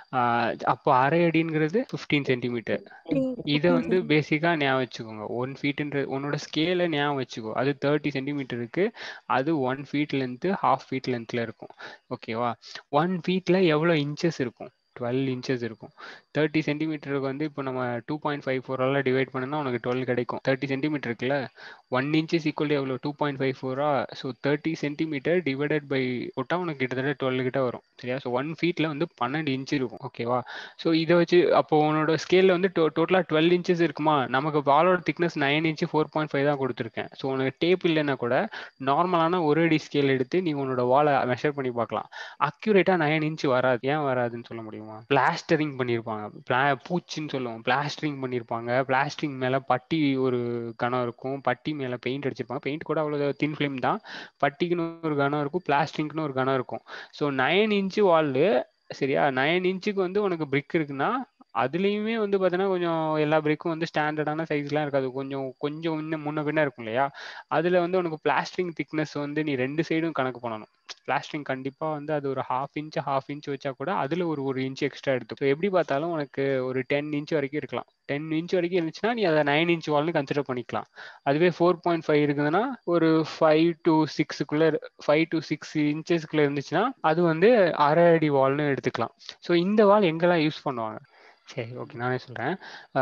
அப்போ அரை அடிங்கிறது ஃபிஃப்டீன் சென்டிமீட்டர் இதை வந்து பேசிக்காக ஞாபகம் வச்சுக்கோங்க ஒன் ஃபீட்டுன்ற உன்னோட ஸ்கேலை ஞாபகம் வச்சுக்கோ அது தேர்ட்டி சென்டிமீட்டருக்கு அது one feet length half feet லென்த்தில் இருக்கும் ஓகேவா ஒன் ஃபீட்டில் எவ்வளோ இன்ச்சஸ் இருக்கும் டுவெல் இன்ச்சஸ் இருக்கும் தேர்ட்டி சென்டிமீட்டருக்கு வந்து இப்போ நம்ம டூ பாயிண்ட் ஃபைவ் ஃபோரால் டிவைட் பண்ணோம்னா உனக்கு டுவெல் கிடைக்கும் தேர்ட்டி சென்டிமீட்டருக்குல ஒன் இன்ச்சஸ் ஈக்குவல் எவ்வளோ டூ பாயிண்ட் ஃபைவ் ஃபோரா so thirty centimetre divided by போட்டால் உனக்கு கிட்டத்தட்ட டுவெல் கிட்ட வரும் சரியா ஸோ ஒன் ஃபீட்டில் வந்து பன்னெண்டு இன்ச் இருக்கும் ஓகேவா ஸோ இதை வச்சு அப்போ உன்னோட ஸ்கேலில் வந்து டோ டோட்டலாக டுவெல் இன்ச்சஸ் இருக்குமா நமக்கு பாலோட thickness nine inch four point five தான் கொடுத்துருக்கேன் ஸோ உனக்கு டேப் இல்லைன்னா கூட நார்மலான ஒரு அடி ஸ்கேல் எடுத்து நீ உன்னோட வாலை மெஷர் பண்ணி பார்க்கலாம் அக்யூரேட்டாக நைன் இன்ச் வராது ஏன் வராதுன்னு சொல்ல முடியுமா பிளாஸ்டரிங் பண்ணியிருப்பாங்க பிளா பூச்சின்னு சொல்லுவோம் பிளாஸ்டரிங் பண்ணியிருப்பாங்க பிளாஸ்டரிங் மேலே பட்டி ஒரு கணம் இருக்கும் பட்டி மேலே பெயிண்ட் அடிச்சிருப்பாங்க பெயிண்ட் கூட அவ்வளோ தின் ஃபிலிம் தான் பட்டிக்குன்னு ஒரு கணம் இருக்கும் பிளாஸ்டிங்னு ஒரு கணம் இருக்கும் ஸோ நைன் இன்ச்சு வால்லு சரியா நைன் இன்ச்சுக்கு வந்து உனக்கு பிரிக் இருக்குன்னா அதுலேயுமே வந்து பார்த்தீங்கன்னா கொஞ்சம் எல்லா பிரிக்கும் வந்து ஸ்டாண்டர்டான சைஸ்லாம் இருக்காது கொஞ்சம் கொஞ்சம் இன்னும் முன்ன பின்ன இருக்கும் இல்லையா அதில் வந்து உனக்கு பிளாஸ்டிங் திக்னஸ் வந்து நீ ரெண்டு சைடும் கணக்கு பண்ணணும் பிளாஸ்டிங் கண்டிப்பாக வந்து அது ஒரு ஹாஃப் இன்ச் ஹாஃப் இன்ச் வச்சா கூட அதில் ஒரு ஒரு இன்ச் எக்ஸ்ட்ரா எடுத்து எப்படி பார்த்தாலும் உனக்கு ஒரு டென் இன்ச் வரைக்கும் இருக்கலாம் டென் இன்ச் வரைக்கும் இருந்துச்சுன்னா நீ அதை நைன் இன்ச் வால்னு கன்சிடர் பண்ணிக்கலாம் அதுவே ஃபோர் பாயிண்ட் ஃபைவ் இருக்குதுன்னா ஒரு ஃபைவ் டு சிக்ஸுக்குள்ளே ஃபைவ் டு சிக்ஸ் இன்ச்சஸ்க்குள்ளே இருந்துச்சுன்னா அது வந்து அரை அடி வால்னு எடுத்துக்கலாம் ஸோ இந்த வால் எங்கெல்லாம் யூஸ் பண்ணுவாங்க சரி ஓகே நானே சொல்கிறேன்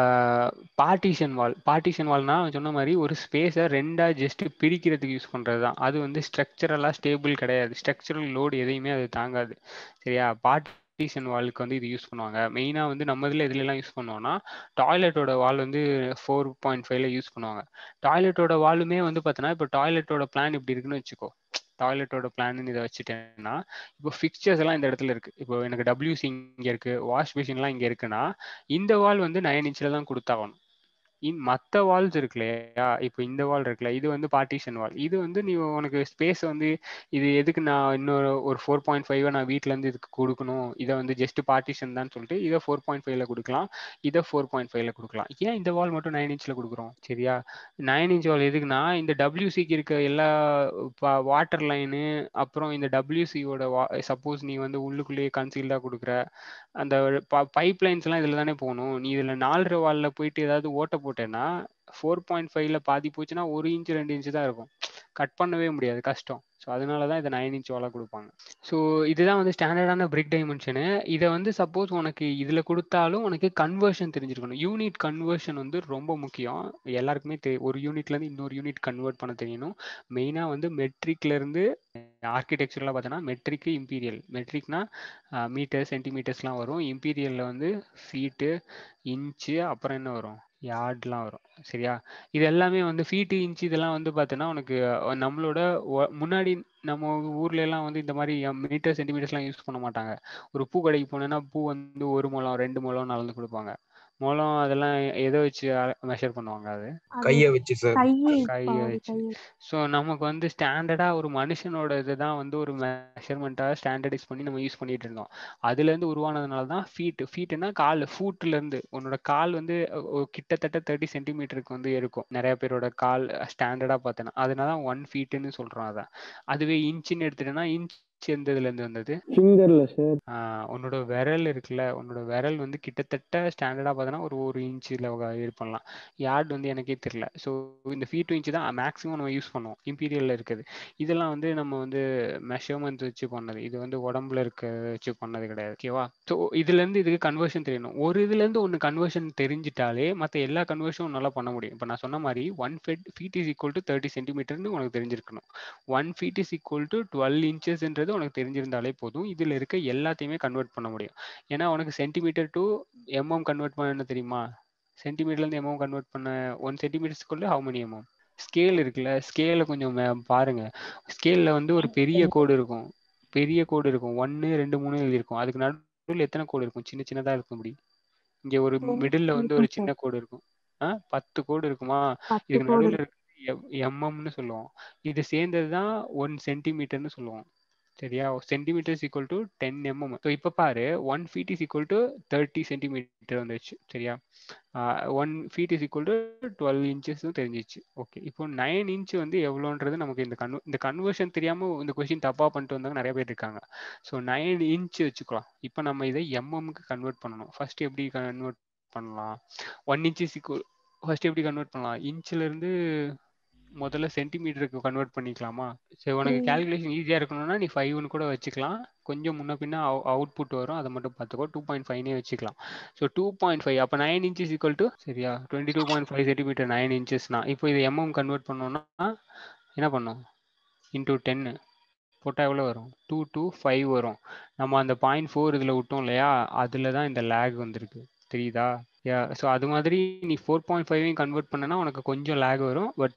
பார்ட்டிஷன் வால் பார்ட்டிஷன் வால்னா சொன்ன மாதிரி ஒரு ஸ்பேஸை ரெண்டாக ஜஸ்ட் பிரிக்கிறதுக்கு யூஸ் பண்ணுறது தான் அது வந்து ஸ்ட்ரக்சரலாக ஸ்டேபிள் கிடையாது ஸ்ட்ரக்சரல் லோடு எதையுமே அது தாங்காது சரியா பார்ட்டிஷன் வாலுக்கு வந்து இது யூஸ் பண்ணுவாங்க மெயினாக வந்து நம்ம இதில் எதுலலாம் யூஸ் பண்ணுவோம்னா டாய்லெட்டோட வால் வந்து ஃபோர் பாயிண்ட் ஃபைவ்ல யூஸ் பண்ணுவாங்க டாய்லெட்டோட வாலுமே வந்து பார்த்தோன்னா இப்போ டாய்லெட்டோட பிளான் இப்படி இருக்குன்னு வச்சுக்கோ டாய்லெட்டோட பிளான் இதை வச்சுட்டேன்னா இப்போ ஃபிக்சர்ஸ் எல்லாம் இந்த இடத்துல இருக்கு இப்போ எனக்கு டபிள்யூசி இங்கே இருக்கு வாஷ் மிஷின்லாம் இங்கே இருக்குன்னா இந்த வால் வந்து நைன் இன்ச்சில் தான் கொடுத்தாகணும் இன் மற்ற வால்ஸ் இருக்கு இல்லையா இப்போ இந்த வால் இருக்குல்ல இது வந்து பார்ட்டிஷன் வால் இது வந்து நீ உனக்கு ஸ்பேஸ் வந்து இது எதுக்கு நான் இன்னொரு ஒரு ஃபோர் பாயிண்ட் ஃபைவ் நான் வீட்டிலேருந்து இதுக்கு கொடுக்கணும் இதை வந்து ஜஸ்ட் பார்ட்டிஷன் தான் சொல்லிட்டு இதை ஃபோர் பாயிண்ட் ஃபைவ்ல கொடுக்கலாம் இதை ஃபோர் பாயிண்ட் ஃபைவ்ல கொடுக்கலாம் ஏன் இந்த வால் மட்டும் நைன் இன்ச்சில் கொடுக்குறோம் சரியா நைன் இன்ச் வால் எதுக்குன்னா இந்த டபிள்யூசிக்கு இருக்க எல்லா வாட்டர் லைனு அப்புறம் இந்த டபிள்யூசியோட வா சப்போஸ் நீ வந்து உள்ளுக்குள்ளேயே கன்சீல்டாக கொடுக்குற அந்த பைப் லைன்ஸ்லாம் இதில் தானே போகணும் நீ இதில் நாலரை வாலில் போயிட்டு ஏதாவது ஓட்ட போட்டேன்னா ஃபோர் பாயிண்ட் ஃபைவ்ல பாதி போச்சுன்னா ஒரு இன்ச் ரெண்டு இன்ச்சு தான் இருக்கும் கட் பண்ணவே முடியாது கஷ்டம் ஸோ அதனால தான் இதை நைன் இன்ச் வாலாக கொடுப்பாங்க ஸோ இதுதான் வந்து ஸ்டாண்டர்டான பிரிக் டைமென்ஷனு இதை வந்து சப்போஸ் உனக்கு இதில் கொடுத்தாலும் உனக்கு கன்வர்ஷன் தெரிஞ்சிருக்கணும் யூனிட் கன்வர்ஷன் வந்து ரொம்ப முக்கியம் எல்லாருக்குமே தெ ஒரு யூனிட்லேருந்து இன்னொரு யூனிட் கன்வெர்ட் பண்ண தெரியணும் மெயினாக வந்து மெட்ரிக்லேருந்து ஆர்கிடெக்சரில் பார்த்தோன்னா மெட்ரிக்கு இம்பீரியல் மெட்ரிக்னா மீட்டர் சென்டிமீட்டர்ஸ்லாம் வரும் இம்பீரியலில் வந்து ஃபீட்டு இன்ச்சு அப்புறம் என்ன வரும் யார்ட்லாம் வரும் சரியா இது எல்லாமே வந்து ஃபீட்டு இன்ச்சு இதெல்லாம் வந்து பார்த்தோன்னா உனக்கு நம்மளோட முன்னாடி நம்ம ஊர்ல எல்லாம் வந்து இந்த மாதிரி மீட்டர் சென்டிமீட்டர்ஸ்லாம் யூஸ் பண்ண மாட்டாங்க ஒரு பூ கடைக்கு போனேன்னா பூ வந்து ஒரு முழம் ரெண்டு முழம் அளந்து கொடுப்பாங்க முழம் அதெல்லாம் எதை வச்சு மெஷர் பண்ணுவாங்க அது கைய வச்சு சார் கையை வச்சு ஸோ நமக்கு வந்து ஸ்டாண்டர்டா ஒரு மனுஷனோட இதுதான் வந்து ஒரு மெஷர்மெண்ட்டாக ஸ்டாண்டர்டைஸ் பண்ணி நம்ம யூஸ் பண்ணிட்டு இருந்தோம் அதுல இருந்து உருவானதுனால தான் ஃபீட் ஃபீட்னா கால் ஃபூட்ல இருந்து உன்னோட கால் வந்து கிட்டத்தட்ட தேர்ட்டி சென்டிமீட்டருக்கு வந்து இருக்கும் நிறைய பேரோட கால் ஸ்டாண்டர்டா பார்த்தேன்னா அதனால ஒன் ஃபீட்டுன்னு சொல்றோம் அதான் அதுவே இன்ச்சுன்னு எடுத்துட்டேன்னா இன்ச் எந்த இதுல இருந்து வந்தது ஃபிங்கர்ல சார் உன்னோட விரல் இருக்குல்ல உன்னோட விரல் வந்து கிட்டத்தட்ட ஸ்டாண்டர்டா பார்த்தோன்னா ஒரு ஒரு இன்ச்சில் இது பண்ணலாம் யார்டு வந்து எனக்கே தெரியல ஸோ இந்த ஃபீட் இன்ச்சு தான் மேக்ஸிமம் நம்ம யூஸ் பண்ணுவோம் இம்பீரியல்ல இருக்குது இதெல்லாம் வந்து நம்ம வந்து மெஷர்மெண்ட் வச்சு பண்ணது இது வந்து உடம்புல இருக்க வச்சு பண்ணது கிடையாது ஓகேவா ஸோ இதுல இருந்து இதுக்கு கன்வர்ஷன் தெரியணும் ஒரு இதுல இருந்து ஒன்று கன்வர்ஷன் தெரிஞ்சிட்டாலே மற்ற எல்லா கன்வர்ஷனும் நல்லா பண்ண முடியும் இப்போ நான் சொன்ன மாதிரி one feet feet is equal to thirty சென்டிமீட்டர்னு உனக்கு தெரிஞ்சிருக்கணும் one feet is equal to twelve இன்ச்சஸ்ன்றது அப்படிங்கிறது உனக்கு தெரிஞ்சிருந்தாலே போதும் இதில் இருக்க எல்லாத்தையுமே கன்வெர்ட் பண்ண முடியும் ஏன்னா உனக்கு சென்டிமீட்டர் டு எம்எம் கன்வெர்ட் பண்ண தெரியுமா சென்டிமீட்டர்லேருந்து எம்எம் கன்வெர்ட் பண்ண ஒன் சென்டிமீட்டர்ஸ்க்குள்ள ஹவு many எம்எம் ஸ்கேல் இருக்குல்ல ஸ்கேலை கொஞ்சம் மே- பாருங்க ஸ்கேலில் வந்து ஒரு பெரிய கோடு இருக்கும் பெரிய கோடு இருக்கும் ஒன்று ரெண்டு மூணு எழுதியிருக்கும் அதுக்கு நடுவில் எத்தனை கோடு இருக்கும் சின்ன சின்னதாக இருக்கும் இப்படி இங்கே ஒரு மிடில் வந்து ஒரு சின்ன கோடு இருக்கும் ஆ பத்து கோடு இருக்குமா பத்து இதுக்கு கோடு நடுவில் எம்எம்னு சொல்லுவோம் இது சேர்ந்தது தான் ஒன் சென்டிமீட்டர்னு சொல்லுவோம் சரியா centimetre equal to ten mm so இப்போ பாரு one feet is equal to thirty centimetre வந்துருச்சு சரியா one feet is equal to twelve இன்ச்சஸும் தெரிஞ்சிச்சு ஓகே இப்போ நைன் இன்ச் வந்து எவ்வளோன்றது நமக்கு இந்த கன்வ இந்த கன்வர்ஷன் தெரியாமல் இந்த கொஸ்டின் தப்பாக பண்ணிட்டு வந்தவங்க நிறைய பேர் இருக்காங்க ஸோ நைன் இன்ச் வச்சுக்கலாம் இப்போ நம்ம இதை எம்எம்க்கு கன்வெர்ட் பண்ணணும் ஃபர்ஸ்ட் எப்படி கன்வெர்ட் பண்ணலாம் one inch is equal first எப்படி கன்வெர்ட் பண்ணலாம் இன்ச்ல இருந்து முதல்ல சென்டிமீட்டருக்கு கன்வெர்ட் பண்ணிக்கலாமா சரி உனக்கு ம். கால்குலேஷன் ஈஸியாக இருக்கணும்னா நீ ஃபைவ்னு கூட வச்சுக்கலாம் கொஞ்சம் முன்ன பின்ன அவுட்புட் வரும் அதை மட்டும் பார்த்துக்கோ டூ பாயிண்ட் ஃபைவ்னே வச்சுக்கலாம் ஸோ டூ பாயிண்ட் ஃபைவ் அப்போ நைன் இன்ச்சஸ் ஈக்குவல் டு சரியா twenty two point five centimetre nine இன்ச்சஸ்னா இப்போ இது எம்எம் கன்வெர்ட் பண்ணோம்னா என்ன பண்ணோம் இன்டூ டென்னு போட்டால் எவ்வளோ வரும் டூ டூ ஃபைவ் வரும் நம்ம அந்த பாயிண்ட் ஃபோர் இதில் விட்டோம் இல்லையா அதில் தான் இந்த லேக் வந்திருக்கு தெரியுதா யா ஸோ அது மாதிரி நீ ஃபோர் பாயிண்ட் ஃபைவையும் கன்வெர்ட் பண்ணனா உனக்கு கொஞ்சம் லேக் வரும் பட்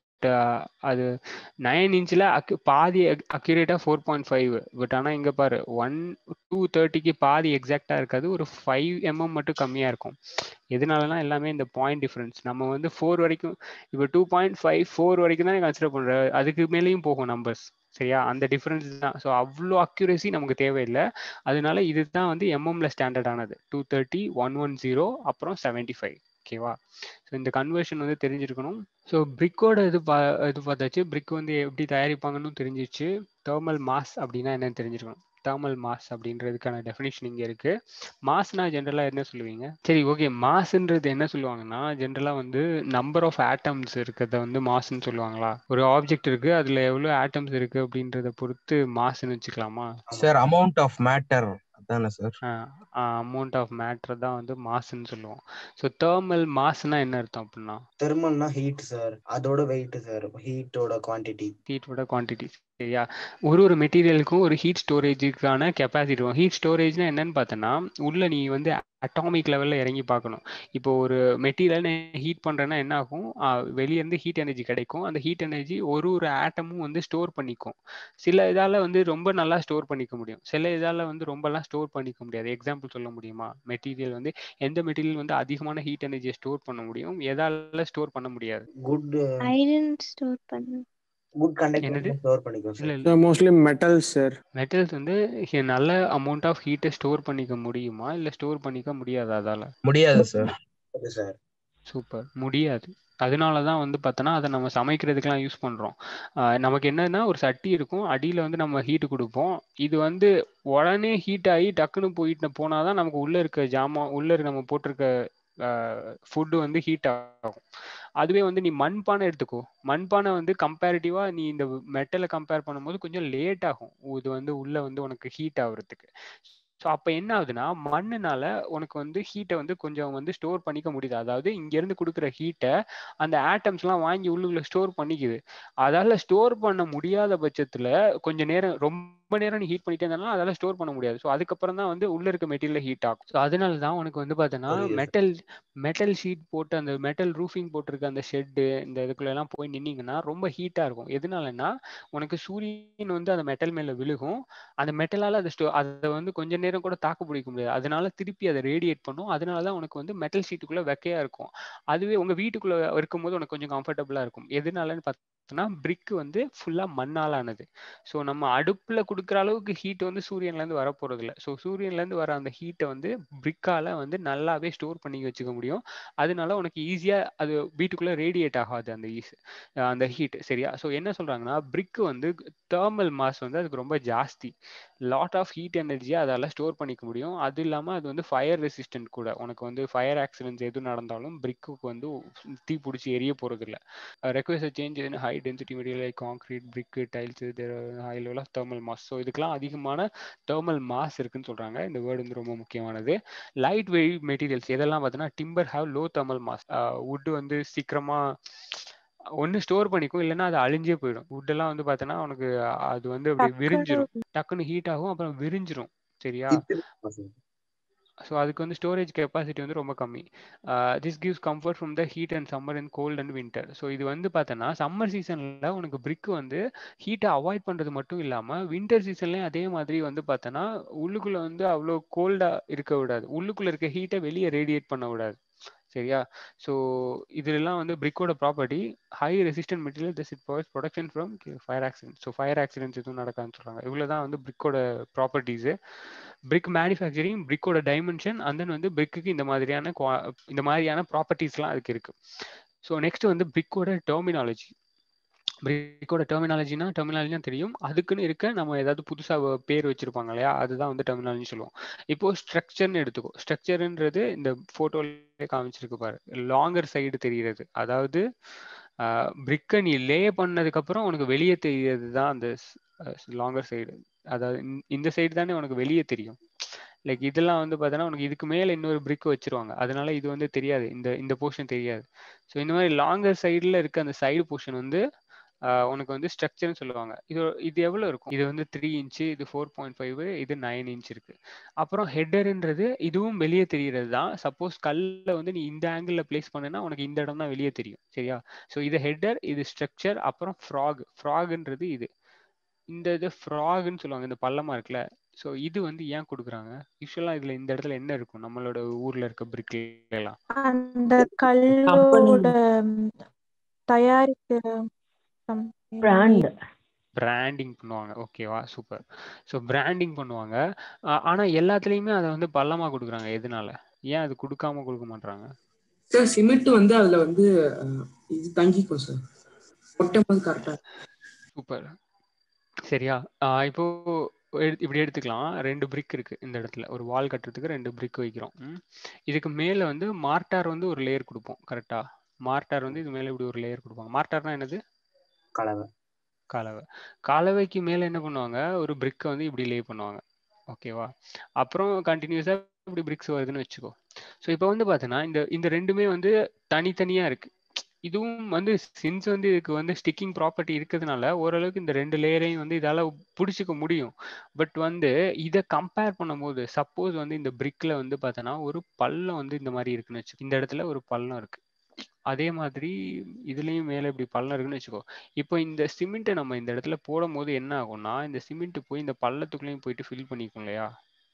அது நைன் இன்ச்சில் அக்கு பாதி அக்யூரேட்டாக ஃபோர் பாயிண்ட் ஃபைவ் பட் ஆனால் இங்கே பாரு ஒன் டூ தேர்ட்டிக்கு பாதி எக்ஸாக்டாக இருக்காது ஒரு ஃபைவ் எம்எம் மட்டும் கம்மியாக இருக்கும் எதனாலனா எல்லாமே இந்த பாயிண்ட் டிஃப்ரென்ஸ் நம்ம வந்து ஃபோர் வரைக்கும் இப்போ டூ பாயிண்ட் ஃபைவ் ஃபோர் வரைக்கும் தான் கன்சிடர் பண்ணுற அதுக்கு மேலேயும் போகும் நம்பர்ஸ் சரியா அந்த டிஃப்ரென்ஸ் தான் ஸோ அவ்வளோ அக்யூரேசி நமக்கு தேவையில்லை அதனால இதுதான் வந்து எம்எம்ல ஸ்டாண்டர்ட் ஆனது two thirty one one zero அப்புறம் செவன்ட்டி ஃபைவ் ஓகேவா ஸோ இந்த கன்வர்ஷன் வந்து தெரிஞ்சிருக்கணும் ஸோ பிரிக்கோட இது பா இது பார்த்தாச்சு பிரிக் வந்து எப்படி தயாரிப்பாங்கன்னு தெரிஞ்சிச்சு தேர்மல் மாஸ் அப்படின்னா என்னன்னு தெரிஞ்சிருக்கணும் தேர்மல் மாஸ் அப்படின்றதுக்கான டெஃபினிஷன் இங்கே இருக்கு மாஸ்னா ஜென்ரலாக என்ன சொல்லுவீங்க சரி ஓகே மாஸ்ன்றது என்ன சொல்லுவாங்கன்னா ஜென்ரலாக வந்து நம்பர் ஆஃப் ஆட்டம்ஸ் இருக்கிறத வந்து மாஸ்ன்னு சொல்லுவாங்களா ஒரு ஆப்ஜெக்ட் இருக்கு அதில் எவ்வளோ ஆட்டம்ஸ் இருக்கு அப்படின்றத பொறுத்து மாஸ்ன்னு வச்சுக்கலாமா சார் அமௌண்ட் ஆஃப் மேட்டர் அதானே சார் அமௌண்ட் ஆஃப் மேட்டர் தான் வந்து மாஸ்ன்னு சொல்லுவோம் ஸோ தேர்மல் மாஸ்னா என்ன அர்த்தம் அப்படின்னா தெர்மல்னா ஹீட் சார் அதோட வெயிட் சார் ஹீட்டோட குவான்டிட்டி ஹீட்டோட குவான்டிட்டி சரியா ஒரு ஒரு மெட்டீரியலுக்கும் ஒரு ஹீட் ஸ்டோரேஜுக்கான கெப்பாசிட்டி இருக்கும் ஹீட் ஸ்டோரேஜ்னா என்னன்னு பார்த்தோன்னா உள்ள நீ வந்து அட்டாமிக் லெவலில் இறங்கி பார்க்கணும் இப்போ ஒரு மெட்டீரியல் ஹீட் பண்ணுறேன்னா என்ன ஆகும் வெளியேருந்து ஹீட் எனர்ஜி கிடைக்கும் அந்த ஹீட் எனர்ஜி ஒரு ஒரு ஆட்டமும் வந்து ஸ்டோர் பண்ணிக்கும் சில இதால் வந்து ரொம்ப நல்லா ஸ்டோர் பண்ணிக்க முடியும் சில இதால் வந்து ரொம்பலாம் ஸ்டோர் பண்ணிக்க முடியாது எக்ஸாம்பிள் சொல்ல முடியுமா மெட்டீரியல் வந்து எந்த மெட்டீரியல் வந்து அதிகமான ஹீட் எனர்ஜியை ஸ்டோர் பண்ண முடியும் எதால ஸ்டோர் பண்ண முடியாது குட் ஐரன் ஸ்டோர் பண்ணு குட் என்னது? கண்டக்டர் ஸ்டோர் பண்ணிக்கும் இல்லை சார் இல்லை மோஸ்ட்லி மெட்டல்ஸ் சார் மெட்டல்ஸ் வந்து ஹி- நல்ல அமௌண்ட் ஆஃப் ஹீட்டை ஸ்டோர் பண்ணிக்க முடியுமா இல்லை ஸ்டோர் பண்ணிக்க முடியாது அதால முடியாது சார் ஓகே சார் சூப்பர் முடியாது அதனால தான் வந்து பார்த்தோன்னா அதை நம்ம சமைக்கிறதுக்கெலாம் யூஸ் பண்ணுறோம் நமக்கு என்னன்னா ஒரு சட்டி இருக்கும் அடியில் வந்து நம்ம ஹீட்டு கொடுப்போம் இது வந்து உடனே ஹீட் ஆகி டக்குன்னு போயிட்டு போனால் தான் நமக்கு உள்ளே இருக்க ஜாமான் உள்ளே இருக்க நம்ம போட்டிருக்க ஃபுட்டு வந்து ஹீட் ஆகும் அதுவே வந்து நீ மண்பானை எடுத்துக்கோ மண்பானை வந்து கம்பேரிட்டிவா நீ இந்த மெட்டலை கம்பேர் பண்ணும்போது கொஞ்சம் லேட் ஆகும் இது வந்து உள்ள வந்து உனக்கு ஹீட் ஆகுறதுக்கு ஸோ அப்போ என்ன ஆகுதுன்னா மண்ணுனால உனக்கு வந்து ஹீட்டை வந்து கொஞ்சம் வந்து ஸ்டோர் பண்ணிக்க முடியுது அதாவது இங்கேருந்து கொடுக்குற ஹீட்டை அந்த ஆட்டம்ஸ்லாம் வாங்கி உள்ளுக்குள்ள ஸ்டோர் பண்ணிக்குது அதால ஸ்டோர் பண்ண முடியாத பட்சத்தில் கொஞ்சம் நேரம் ரொம்ப நேரம் நீ ஹீட் பண்ணிட்டே இருந்தாலும் அதால ஸ்டோர் பண்ண முடியாது ஸோ அதுக்கப்புறம் தான் வந்து உள்ள இருக்க மெட்டீரியல் ஹீட் ஆகும் ஸோ அதனால தான் உனக்கு வந்து பார்த்தோன்னா புரியுது sir. மெட்டல் மெட்டல் ஷீட் போட்டு அந்த மெட்டல் ரூஃபிங் போட்டிருக்க அந்த ஷெட்டு இந்த இதுக்குள்ள எல்லாம் போய் நின்னீங்கன்னா ரொம்ப ஹீட்டா இருக்கும் எதனாலன்னா உனக்கு சூரியன் வந்து அந்த மெட்டல் மேல விழுகும் அந்த மெட்டலால அதை ஸ்டோ அதை வந்து கொஞ்ச நேரம் கூட தாக்கு பிடிக்க முடியாது அதனால திருப்பி அதை ரேடியேட் பண்ணும் அதனால தான் உனக்கு வந்து மெட்டல் ஷீட்டுக்குள்ள வெக்கையா இருக்கும் அதுவே உங்க வீட்டுக்குள்ள இருக்கும்போது உனக்கு கொஞ்சம் கம்ஃபர்டபுளா இருக்கும் எதனாலன்னு பார்த்தோன்னா பிரிக் வந்து ஃபுல்லா மண்ணால் ஆனது ஸோ நம்ம அடுப்புல கொடுக்குற அளவுக்கு ஹீட் வந்து சூரியன்ல இருந்து வரப்போறது இல்லை ஸோ சூரியன்ல இருந்து வர அந்த ஹீட்டை வந்து பிரிக்கால வந்து நல்லாவே ஸ்டோர் பண்ணி வச்சுக்க முடியும் அதனால உனக்கு ஈஸியா அது வீட்டுக்குள்ள ரேடியேட் ஆகாது அந்த ஈஸ் அந்த ஹீட் சரியா ஸோ என்ன சொல்றாங்கன்னா பிரிக் வந்து தேர்மல் மாஸ் வந்து அதுக்கு ரொம்ப ஜாஸ்தி லாட் ஆஃப் ஹீட் எனர்ஜியை அதால ஸ்டோர் பண்ணிக்க முடியும் அது இல்லாம அது வந்து ஃபயர் ரெசிஸ்டன்ட் கூட உனக்கு வந்து ஃபயர் ஆக்சிடென்ட்ஸ் எது நடந்தாலும் பிரிக்குக்கு வந்து தீ பிடிச்சி எரிய போறது இல்லை request change in high density material like concrete brick tiles high level of thermal mass so இதுக்கெல்லாம் அதிகமான தேர்மல் மாஸ் இருக்குன்னு சொல்றாங்க இந்த வேர்டு வந்து ரொம்ப முக்கியமானது லைட் வெயிட் மெட்டீரியல்ஸ் இதெல்லாம் பார்த்தீங்கன்னா timber have low thermal mass wood வந்து சீக்கிரமா ஒன்று ஸ்டோர் பண்ணிக்கும் இல்லைன்னா அது அழிஞ்சே போயிடும் wood எல்லாம் வந்து பார்த்தோன்னா உனக்கு அது வந்து அப்படி விரிஞ்சிரும் டக்குன்னு ஹீட் ஆகும் அப்புறம் விரிஞ்சிரும் சரியா ஸோ அதுக்கு வந்து ஸ்டோரேஜ் கெப்பாசிட்டி வந்து ரொம்ப கம்மி this gives comfort from the heat and summer and cold and winter so இது வந்து பார்த்தோன்னா சம்மர் சீசனில் உனக்கு பிரிக் வந்து ஹீட்டை அவாய்ட் பண்ணுறது மட்டும் இல்லாமல் வின்டர் சீசன்லேயும் அதே மாதிரி வந்து பார்த்தோன்னா உள்ளுக்குள்ளே வந்து அவ்வளோ கோல்டாக இருக்க விடாது உள்ளுக்குள்ளே இருக்க ஹீட்டை வெளியே ரேடியேட் பண்ண விடாது சரியா ஸோ இதெல்லாம் வந்து பிரிக்கோட property high resistant material this it provides protection from fire accident so fire accidents எதுவும் நடக்காதுன்னு சொல்கிறாங்க இவ்வளோ தான் வந்து பிரிக்கோட ப்ராப்பர்ட்டிஸு பிரிக் மேனுஃபேக்சரிங் பிரிக்கோட டைமென்ஷன் அண்ட் தென் வந்து பிரிக்குக்கு இந்த மாதிரியான qua- இந்த மாதிரியான ப்ராப்பர்ட்டிஸ்லாம் அதுக்கு இருக்கு ஸோ நெக்ஸ்ட் வந்து பிரிக்கோட டெர்மினாலஜி பிரிக்கோட டெர்மினாலஜினா டெர்மினாலஜினா தெரியும் அதுக்குன்னு இருக்க நம்ம ஏதாவது புதுசாக பேர் வச்சிருப்பாங்க இல்லையா அதுதான் வந்து டெர்மினாலஜி சொல்லுவோம் இப்போ ஸ்ட்ரக்சர்னு எடுத்துக்கோ ஸ்ட்ரக்சர்ன்றது இந்த ஃபோட்டோலே காமிச்சிருக்கு பாரு லாங்கர் சைடு தெரிகிறது அதாவது பிரிக்கை நீ லே பண்ணதுக்கப்புறம் உனக்கு வெளியே தெரிகிறது தான் அந்த லாங்கர் சைடு அதாவது இந்த- இந்த சைடு தானே உனக்கு வெளியே தெரியும் லைக் இதெல்லாம் வந்து பார்த்தோன்னா உனக்கு இதுக்கு மேலே இன்னொரு பிரிக் வச்சிருவாங்க அதனால இது வந்து தெரியாது இந்த இந்த போர்ஷன் தெரியாது ஸோ இந்த மாதிரி லாங்கர் சைடில் இருக்க அந்த சைடு போர்ஷன் வந்து ஆஹ் உனக்கு வந்து ஸ்ட்ரக்சர்னு சொல்லுவாங்க இது இது எவ்வளோ இருக்கும் இது வந்து த்ரீ இன்ச்சு இது ஃபோர் பாயிண்ட் ஃபைவ் இது நைன் இன்ச் இருக்கு அப்புறம் ஹெட்டர்ன்றது இதுவும் வெளியே தெரிகிறது தான் சப்போஸ் கல்ல வந்து நீ இந்த ஆங்கிளில் பிளேஸ் பண்ணனா உனக்கு இந்த இடம் தான் வெளியே தெரியும் சரியா ஸோ இது ஹெட்டர் இது ஸ்ட்ரக்சர் அப்புறம் ஃப்ராக் ஃப்ராக்ன்றது இது இந்த இது ஃப்ராக்னு சொல்லுவாங்க இந்த பள்ளமா இருக்குல்ல ஸோ இது வந்து ஏன் கொடுக்குறாங்க யூஸ்வலாக இதுல இந்த இடத்துல என்ன இருக்கும் நம்மளோட ஊர்ல இருக்க பிரிக்ல எல்லாம் அந்த கல்லோட ம், தயாரிக்கிற something. பிராண்ட் பிராண்டிங் பண்ணுவாங்க ஓகேவா சூப்பர் ஸோ பிராண்டிங் பண்ணுவாங்க ஆ- ஆனா எல்லாத்துலயுமே அதை வந்து பள்ளமா கொடுக்குறாங்க எதனால ஏன் அது கொடுக்காம கொடுக்க மாட்டாங்க சார் சிமெண்ட் வந்து அதுல வந்து அஹ், இது தங்கிக்கும் சார் ஒட்டும் போது கரெக்டா சூப்பர் சரியா ஆஹ் இப்போ எடுத்து- இப்படி எடுத்துக்கலாம் ரெண்டு பிரிக் இருக்கு இந்த இடத்துல ஒரு வால் கட்டுறதுக்கு ரெண்டு பிரிக் வைக்கிறோம் ம். இதுக்கு மேல வந்து மார்ட்டார் வந்து ஒரு லேயர் கொடுப்போம் கரெக்டா மார்ட்டார் வந்து இது மேல இப்படி ஒரு லேயர் கொடுப்பாங்க மார்ட்டார்னா என்னது கலவை கலவை கலவைக்கு மேல என்ன பண்ணுவாங்க ஒரு பிரிக்கை வந்து இப்படி லே பண்ணுவாங்க ஓகேவா அப்புறம் கண்டினியூஸா இப்படி பிரிக்ஸ் வருதுன்னு வச்சுக்கோ ஸோ இப்போ வந்து பார்த்தீங்கன்னா இந்த இந்த ரெண்டுமே வந்து தனித்தனியா இருக்கு இதுவும் வந்து சின்ஸ் வந்து இதுக்கு வந்து ஸ்டிக்கிங் ப்ராப்பர்ட்டி இருக்கிறதுனால ஓரளவுக்கு இந்த ரெண்டு லேயரையும் வந்து இதால பிடிச்சிக்க முடியும் பட் வந்து இதை கம்பேர் பண்ணும்போது சப்போஸ் வந்து இந்த பிரிக்ல வந்து பார்த்தோன்னா ஒரு பள்ளம் வந்து இந்த மாதிரி இருக்குன்னு வச்சுக்கோ இந்த இடத்துல ஒரு பள்ளம் இருக்கு அதே மாதிரி இதுலயும் மேல இப்படி பள்ளம் இருக்குன்னு வச்சுக்கோ இப்போ இந்த சிமெண்ட்டை நம்ம இந்த இடத்துல போடும் போது என்ன ஆகும்னா இந்த சிமெண்ட் போய் இந்த பள்ளத்துக்குள்ளேயும் போயிட்டு ஃபில் பண்ணிக்கும் இல்லையா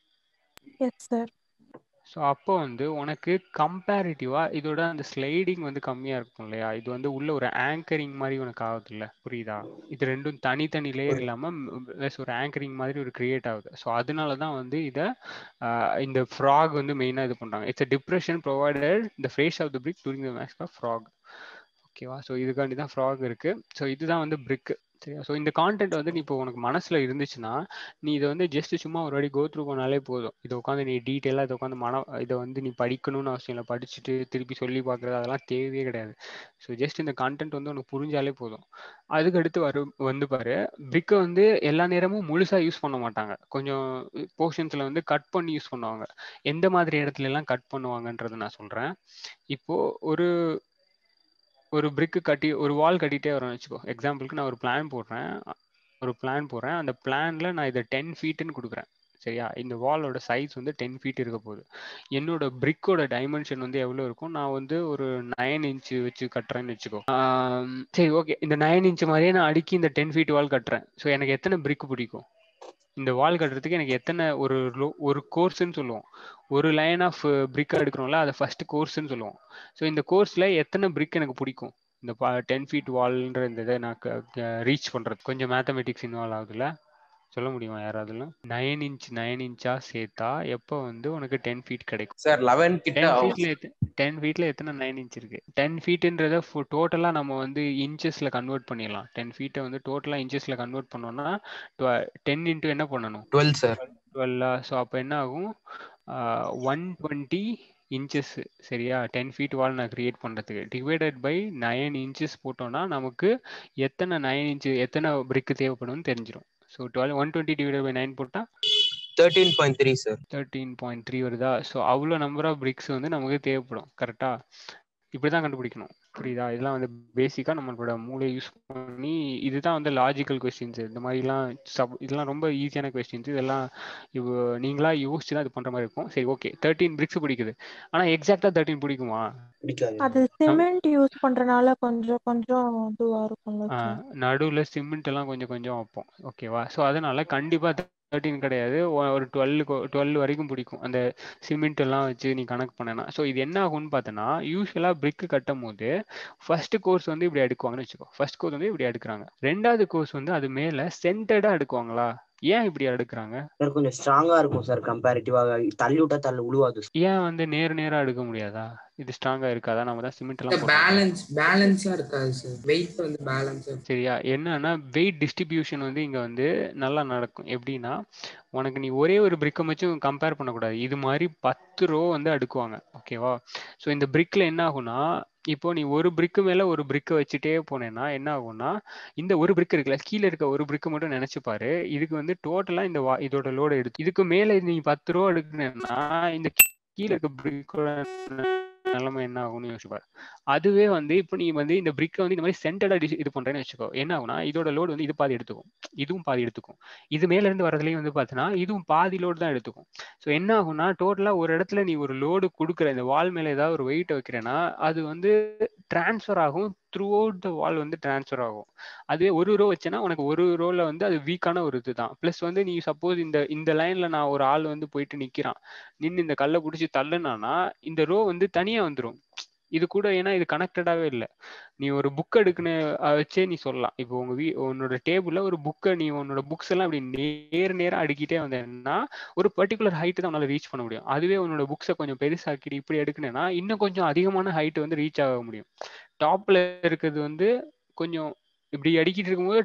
எஸ் சார் ஸோ அப்போ வந்து உனக்கு கம்பேரிட்டிவா இதோட அந்த ஸ்லைடிங் வந்து கம்மியா இருக்கும் இல்லையா இது வந்து உள்ள ஒரு ஆங்கரிங் மாதிரி உனக்கு ஆகுது இல்ல புரியுதா இது ரெண்டும் தனித்தனி லேயர் இல்லாம ப்ளஸ் ஒரு ஆங்கரிங் மாதிரி ஒரு கிரியேட் ஆகுது ஸோ அதனால தான் வந்து இதை இந்த ஃப்ராக் வந்து மெயினாக இது பண்றாங்க it's depression provided the face of the brick during the makes of frog ஓகேவா ஸோ இதுக்காண்டி தான் ஃப்ராக் இருக்கு ஸோ இதுதான் வந்து பிரிக் சரியா ஸோ இந்த கான்டென்ட் வந்து நீ இப்போ உனக்கு மனசுல இருந்துச்சுன்னா நீ இதை வந்து ஜஸ்ட் சும்மா ஒரு வாட்டி கோ த்ரூ பண்ணாலே போதும் இதை உட்காந்து நீ டீட்டெயிலாக இதை உட்காந்து மன இதை வந்து நீ படிக்கணும்னு அவசியம் இல்லை படிச்சுட்டு திருப்பி சொல்லி பார்க்குறது அதெல்லாம் தேவையே கிடையாது ஸோ ஜஸ்ட் இந்த கான்டென்ட் வந்து உனக்கு புரிஞ்சாலே போதும் அதுக்கு அடுத்து வரு வந்து பாரு பிரிக்கை வந்து எல்லா நேரமும் முழுசா யூஸ் பண்ண மாட்டாங்க கொஞ்சம் போர்ஷன்ஸ்ல வந்து கட் பண்ணி யூஸ் பண்ணுவாங்க எந்த மாதிரி இடத்துல எல்லாம் கட் பண்ணுவாங்கன்றதை நான் சொல்றேன் இப்போ ஒரு ஒரு பிரிக்கு கட்டி ஒரு வால் கட்டிட்டே வரேன்னு வச்சுக்கோ எக்ஸாம்பிளுக்கு நான் ஒரு பிளான் போடுறேன் ஒரு பிளான் போடுறேன் அந்த பிளான்ல நான் இதை டென் ஃபீட்டுன்னு கொடுக்குறேன் சரியா இந்த வாலோட சைஸ் வந்து டென் ஃபீட் இருக்க போகுது என்னோட பிரிக்கோட டைமென்ஷன் வந்து எவ்வளோ இருக்கும் நான் வந்து ஒரு நைன் இன்ச்சு வச்சு கட்டுறேன்னு வச்சுக்கோ ஆம், சரி ஓகே இந்த நைன் இன்ச் மாதிரியே நான் அடுக்கி இந்த டென் ஃபீட் வால் கட்டுறேன் ஸோ எனக்கு எத்தனை பிரிக் பிடிக்கும் இந்த வால் கட்டுறதுக்கு எனக்கு எத்தனை ஒரு lo- ஒரு கோர்ஸ்ன்னு சொல்லுவோம் ஒரு லைன் ஆஃப் பிரிக் எடுக்கிறோம்ல அதை ஃபர்ஸ்ட் கோர்ஸ்ன்னு சொல்லுவோம் ஸோ இந்த கோர்ஸ்ல எத்தனை பிரிக் எனக்கு பிடிக்கும் இந்த டென் ஃபீட் வால்ன்ற இந்த இதை நான் ரீச் பண்றது கொஞ்சம் மேத்தமெட்டிக்ஸ் இன்வால்வ் ஆகுதுல்ல சொல்ல முடியுமா யாராவது நைன் இன்ச் நைன் இன்ச்சா சேர்த்தா எப்போ வந்து உனக்கு டென் ஃபீட் கிடைக்கும் சார் லெவன் கிட்ட டென் ஆகும் ஃபீட்ல டென் ஃபீட்ல எத்தனை நைன் இன்ச் இருக்கு டென் ஃபீட்டுன்றத டோட்டலா நம்ம வந்து இன்ச்சஸ்ல கன்வெர்ட் பண்ணிடலாம் டென் ஃபீட்டை வந்து டோட்டலா இன்ச்சஸ்ல கன்வெர்ட் பண்ணோம்னா டென் இன்ட்டு என்ன பண்ணணும் டுவெல் சார் டுவெல்லா ஸோ அப்போ என்ன ஆகும் ஒன் டுவெண்ட்டி இன்ச்சஸ் சரியா டென் ஃபீட் வால் நான் கிரியேட் பண்ணுறதுக்கு டிவைடட் பை நைன் இன்ச்சஸ் போட்டோம்னா நமக்கு எத்தனை நைன் இன்ச்சு எத்தனை பிரிக்கு தேவைப்படும்னு தெரிஞ்சிடும் so twelve one twenty divide by nine போட்டால் thirteen point three sir thirteen point three வருதா ஸோ அவ்வளோ நம்பர் ஆஃப் பிரிக்ஸ் வந்து நமக்கு தேவைப்படும் கரெக்டா இப்படி தான் கண்டுபிடிக்கணும் புரியுதா இதெல்லாம் வந்து பேசிக்காக நம்மளோட மூளை யூஸ் பண்ணி இதுதான் வந்து லாஜிக்கல் கொஸ்டின்ஸ் இந்த மாதிரிலாம் சப் இதெல்லாம் ரொம்ப ஈஸியான கொஸ்டின்ஸ் இதெல்லாம் இவ நீங்களா யோசிச்சு தான் இது பண்ணுற மாதிரி இருக்கும் சரி ஓகே தேர்ட்டீன் பிரிக்ஸ் பிடிக்குது ஆனால் எக்ஸாக்டாக தேர்ட்டீன் பிடிக்குமா பிடிக்காது அது சிமெண்ட் யூஸ் பண்றனால கொஞ்சம் கொஞ்சம் இதுவா இருக்கும்ல சார் நடுவில் சிமெண்ட் எல்லாம் கொஞ்சம் கொஞ்சம் வைப்போம் ஓகேவா ஸோ அதனால கண்டிப்பாக தேர்ட்டின் கிடையாது ஒ- ஒரு டுவெல் டுவெல் வரைக்கும் பிடிக்கும் அந்த சிமெண்ட் எல்லாம் வச்சு நீ கணக்கு பண்ணனா ஸோ இது என்ன ஆகும்னு பார்த்தோன்னா யூஸ்வலாக பிரிக்கு கட்டும் போது ஃபர்ஸ்ட் கோர்ஸ் வந்து இப்படி எடுக்குவாங்கன்னு வச்சுக்கோ ஃபர்ஸ்ட் கோர்ஸ் வந்து இப்படி எடுக்கிறாங்க ரெண்டாவது கோர்ஸ் வந்து அது மேலே சென்டர்டாக எடுக்குவாங்களா ஏன் இப்படி எடுக்கிறாங்க சார் கொஞ்சம் ஸ்ட்ராங்கா இருக்கும் சார் கம்பேரிட்டிவா தள்ளி விட்டா தள்ளு உழுவாது ஏன் வந்து நேர் நேரா எடுக்க முடியாதா இது ஸ்ட்ராங்கா இருக்காதா நம்ம தான் சிமெண்ட் எல்லாம் போட்டோம் பேலன்ஸ் பேலன்ஸா இருக்காது சார் வெயிட் வந்து பேலன்ஸா சரியா என்னன்னா வெயிட் டிஸ்ட்ரிபியூஷன் வந்து இங்க வந்து நல்லா நடக்கும் எப்படின்னா உனக்கு நீ ஒரே ஒரு பிரிக்கை வச்சும் கம்பேர் பண்ணக்கூடாது இது மாதிரி பத்து ரோ வந்து அடுக்குவாங்க ஓகேவா ஸோ இந்த பிரிக்ல என்ன ஆகும்னா இப்போ நீ ஒரு பிரிக்கு மேல ஒரு பிரிக்கை வச்சுட்டே போனேன்னா என்ன ஆகும்னா இந்த ஒரு பிரிக் இருக்குல்ல கீழே இருக்க ஒரு பிரிக்கு மட்டும் நினைச்சு பாரு இதுக்கு வந்து டோட்டலா இந்த வா- இதோட லோடு எடுத்து இதுக்கு மேல நீ பத்து ரூபா எடுக்கணும்னா இந்த கீழே இருக்க பிரிக்கோட நிலைமை என்ன ஆகும்னு யோசிச்சு பாரு அதுவே வந்து இப்போ நீ வந்து இந்த பிரிக்கை வந்து இந்த மாதிரி சென்டர்டா இது பண்றேன்னு வச்சுக்கோ என்ன ஆகும்னா இதோட லோடு வந்து இது பாதி எடுத்துக்கும் இதுவும் பாதி எடுத்துக்கும் இது மேல இருந்து வரதுலயும் வந்து பார்த்தீங்கன்னா இதுவும் பாதி லோடு தான் எடுத்துக்கும் ஸோ என்ன ஆகும்னா டோட்டலா ஒரு இடத்துல நீ ஒரு லோடு கொடுக்குற இந்த வால் மேல ஏதாவது ஒரு வெயிட் வைக்கிறேன்னா அது வந்து டிரான்ஸ்ஃபர் ஆகும் த்ரூ அவுட் த வால் வந்து டிரான்ஸ்ஃபர் ஆகும் அதுவே ஒரு ரோ வச்சேன்னா உனக்கு ஒரு ரோல வந்து அது வீக்கான ஒரு இதுதான் ப்ளஸ் வந்து நீ சப்போஸ் இந்த இந்த லைன்ல நான் ஒரு ஆள் வந்து போயிட்டு நிக்கிறான் நின்று இந்த கல்லை பிடிச்சி தள்ளுனானா இந்த ரோ வந்து தனியா வந்துரும் இது கூட ஏன்னா இது கனெக்டடாவே இல்லை நீ ஒரு புக் எடுக்குன்னு அஹ் வச்சே நீ சொல்லலாம் இப்போ உங்க வீ உன்னோட டேபிள்ல ஒரு புக்கை நீ உன்னோட புக்ஸ் எல்லாம் இப்படி நேர் நேரா அடுக்கிட்டே வந்தேன்னா ஒரு பர்டிகுலர் ஹைட் தான் உன்னால ரீச் பண்ண முடியும் அதுவே உன்னோட புக்ஸை கொஞ்சம் பெருசாக்கிட்டு இப்படி எடுக்கணும்னா இன்னும் கொஞ்சம் அதிகமான ஹைட் வந்து ரீச் ஆக முடியும் டாப்ல இருக்கிறது வந்து கொஞ்சம் இப்படி அடிக்கிட்டு இருக்கும்போது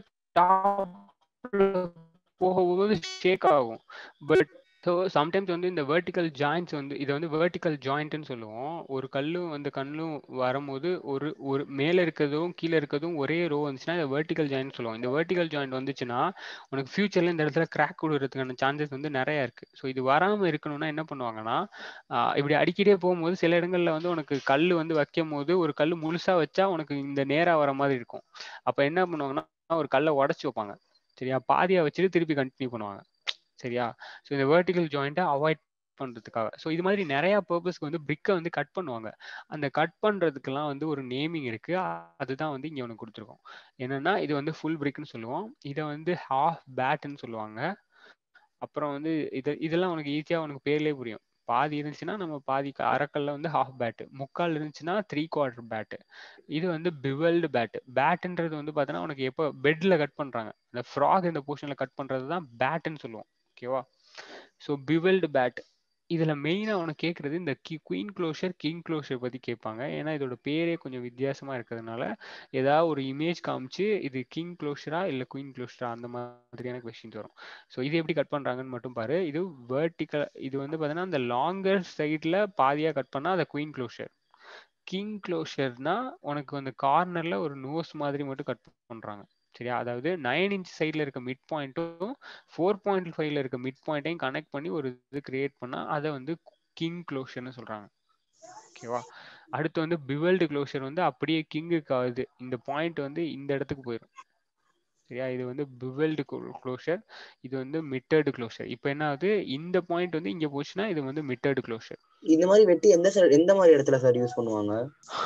டாப்ல போகும்போது ஷேக் ஆகும் பட் ஸோ சம்டைம்ஸ் வந்து இந்த வெர்டிக்கல் ஜாயிண்ட்ஸ் வந்து இதை வந்து வெர்டிக்கல் ஜாயிண்ட்னு சொல்லுவோம் ஒரு கல்லும் அந்த கல்லும் வரும்போது ஒரு ஒரு மேலே இருக்கிறதும் கீழே இருக்கிறதும் ஒரே ரோ வந்துச்சுன்னா இதை வெர்டிக்கல் ஜாயிண்ட் சொல்லுவோம் இந்த வெர்டிக்கல் ஜாயிண்ட் வந்துச்சுன்னா உனக்கு ஃபியூச்சர்ல இந்த இடத்துல கிராக் விடுறதுக்கான சான்சஸ் வந்து நிறைய இருக்கு ஸோ இது வராமல் இருக்கணும்னா என்ன பண்ணுவாங்கன்னா ஆஹ் இப்படி அடிக்கிட்டே போகும்போது சில இடங்கள்ல வந்து உனக்கு கல் வந்து வைக்கும் போது ஒரு கல் முழுசா வச்சா உனக்கு இந்த நேரா வர மாதிரி இருக்கும் அப்ப என்ன பண்ணுவாங்கன்னா ஒரு கல்லை உடச்சி வைப்பாங்க சரியா பாதியா வச்சுட்டு திருப்பி கண்டினியூ பண்ணுவாங்க சரியா ஸோ இந்த வெர்டிக்கல் ஜாயிண்ட்டை அவாய்ட் பண்றதுக்காக ஸோ இது மாதிரி நிறைய பர்பஸ்க்கு வந்து பிரிக்கை வந்து கட் பண்ணுவாங்க அந்த கட் பண்றதுக்கெல்லாம் வந்து ஒரு நேமிங் இருக்கு அ- அதுதான் வந்து இங்க ஒன்று கொடுத்துருக்கோம் என்னன்னா இது வந்து ஃபுல் பிரிக்னு சொல்லுவோம் இதை வந்து ஹாஃப் பேட்னு சொல்லுவாங்க அப்புறம் வந்து இது இதெல்லாம் உனக்கு ஈஸியா உனக்கு பேர்லயே புரியும் பாதி இருந்துச்சுன்னா நம்ம பாதி க- அரைக்கல்ல வந்து ஹாஃப் பேட்டு முக்கால் இருந்துச்சுன்னா த்ரீ குவார்டர் பேட்டு இது வந்து பிவல்டு பேட் பேட்டுன்றது வந்து பார்த்தோன்னா உனக்கு எப்போ பெட்ல கட் பண்றாங்க இந்த ஃப்ராக் இந்த போர்ஷன்ல கட் பண்றது தான் பேட்டுன்னு சொல்லுவோம் ஓகேவா ஸோ பிவல்டு பேட் இதுல மெயினா உனக்கு கேட்கறது இந்த கி குயின் க்ளோஷர் கிங் க்ளோஷர் பத்தி கேட்பாங்க ஏன்னா இதோட பேரே கொஞ்சம் வித்தியாசமா இருக்கிறதுனால ஏதாவது ஒரு இமேஜ் காமிச்சு இது கிங் க்ளோஷரா இல்ல குயின் க்ளோஷரா அந்த மாதிரியான கொஸ்டின்ஸ் வரும் ஸோ இது எப்படி கட் பண்றாங்கன்னு மட்டும் பாரு இது வெர்டிக்கல் இது வந்து பார்த்தீங்கன்னா அந்த லாங்கர் சைட்ல பாதியா கட் பண்ணா அதை குயின் க்ளோஷர் கிங் க்ளோஷர்னா உனக்கு அந்த கார்னர்ல ஒரு நோஸ் மாதிரி மட்டும் கட் பண்றாங்க சரியா அதாவது நைன் இன்ச் சைட்ல இருக்க மிட் பாயிண்ட்டும் ஃபோர் பாயிண்ட் ஃபைவ்ல இருக்க மிட் பாயிண்ட்டையும் கனெக்ட் பண்ணி ஒரு இது கிரியேட் பண்ணா அதை வந்து கிங் க்ளோஷர்னு சொல்றாங்க ஓகேவா அடுத்து வந்து பிவல்டு க்ளோஷர் வந்து அப்படியே கிங்குக்கு ஆகுது இந்த பாயிண்ட் வந்து இந்த இடத்துக்கு போயிடும் சரியா இது வந்து பிவல்டு க்ளோஷர் இது வந்து மிட்டர்டு க்ளோஷர் இப்போ என்ன ஆகுது இந்த பாயிண்ட் வந்து இங்க போச்சுன்னா இது வந்து மிட்டர்டு க்ளோஷர் இந்த மாதிரி வெட்டி எந்த side- எந்த மாதிரி இடத்துல சார் யூஸ் பண்ணுவாங்க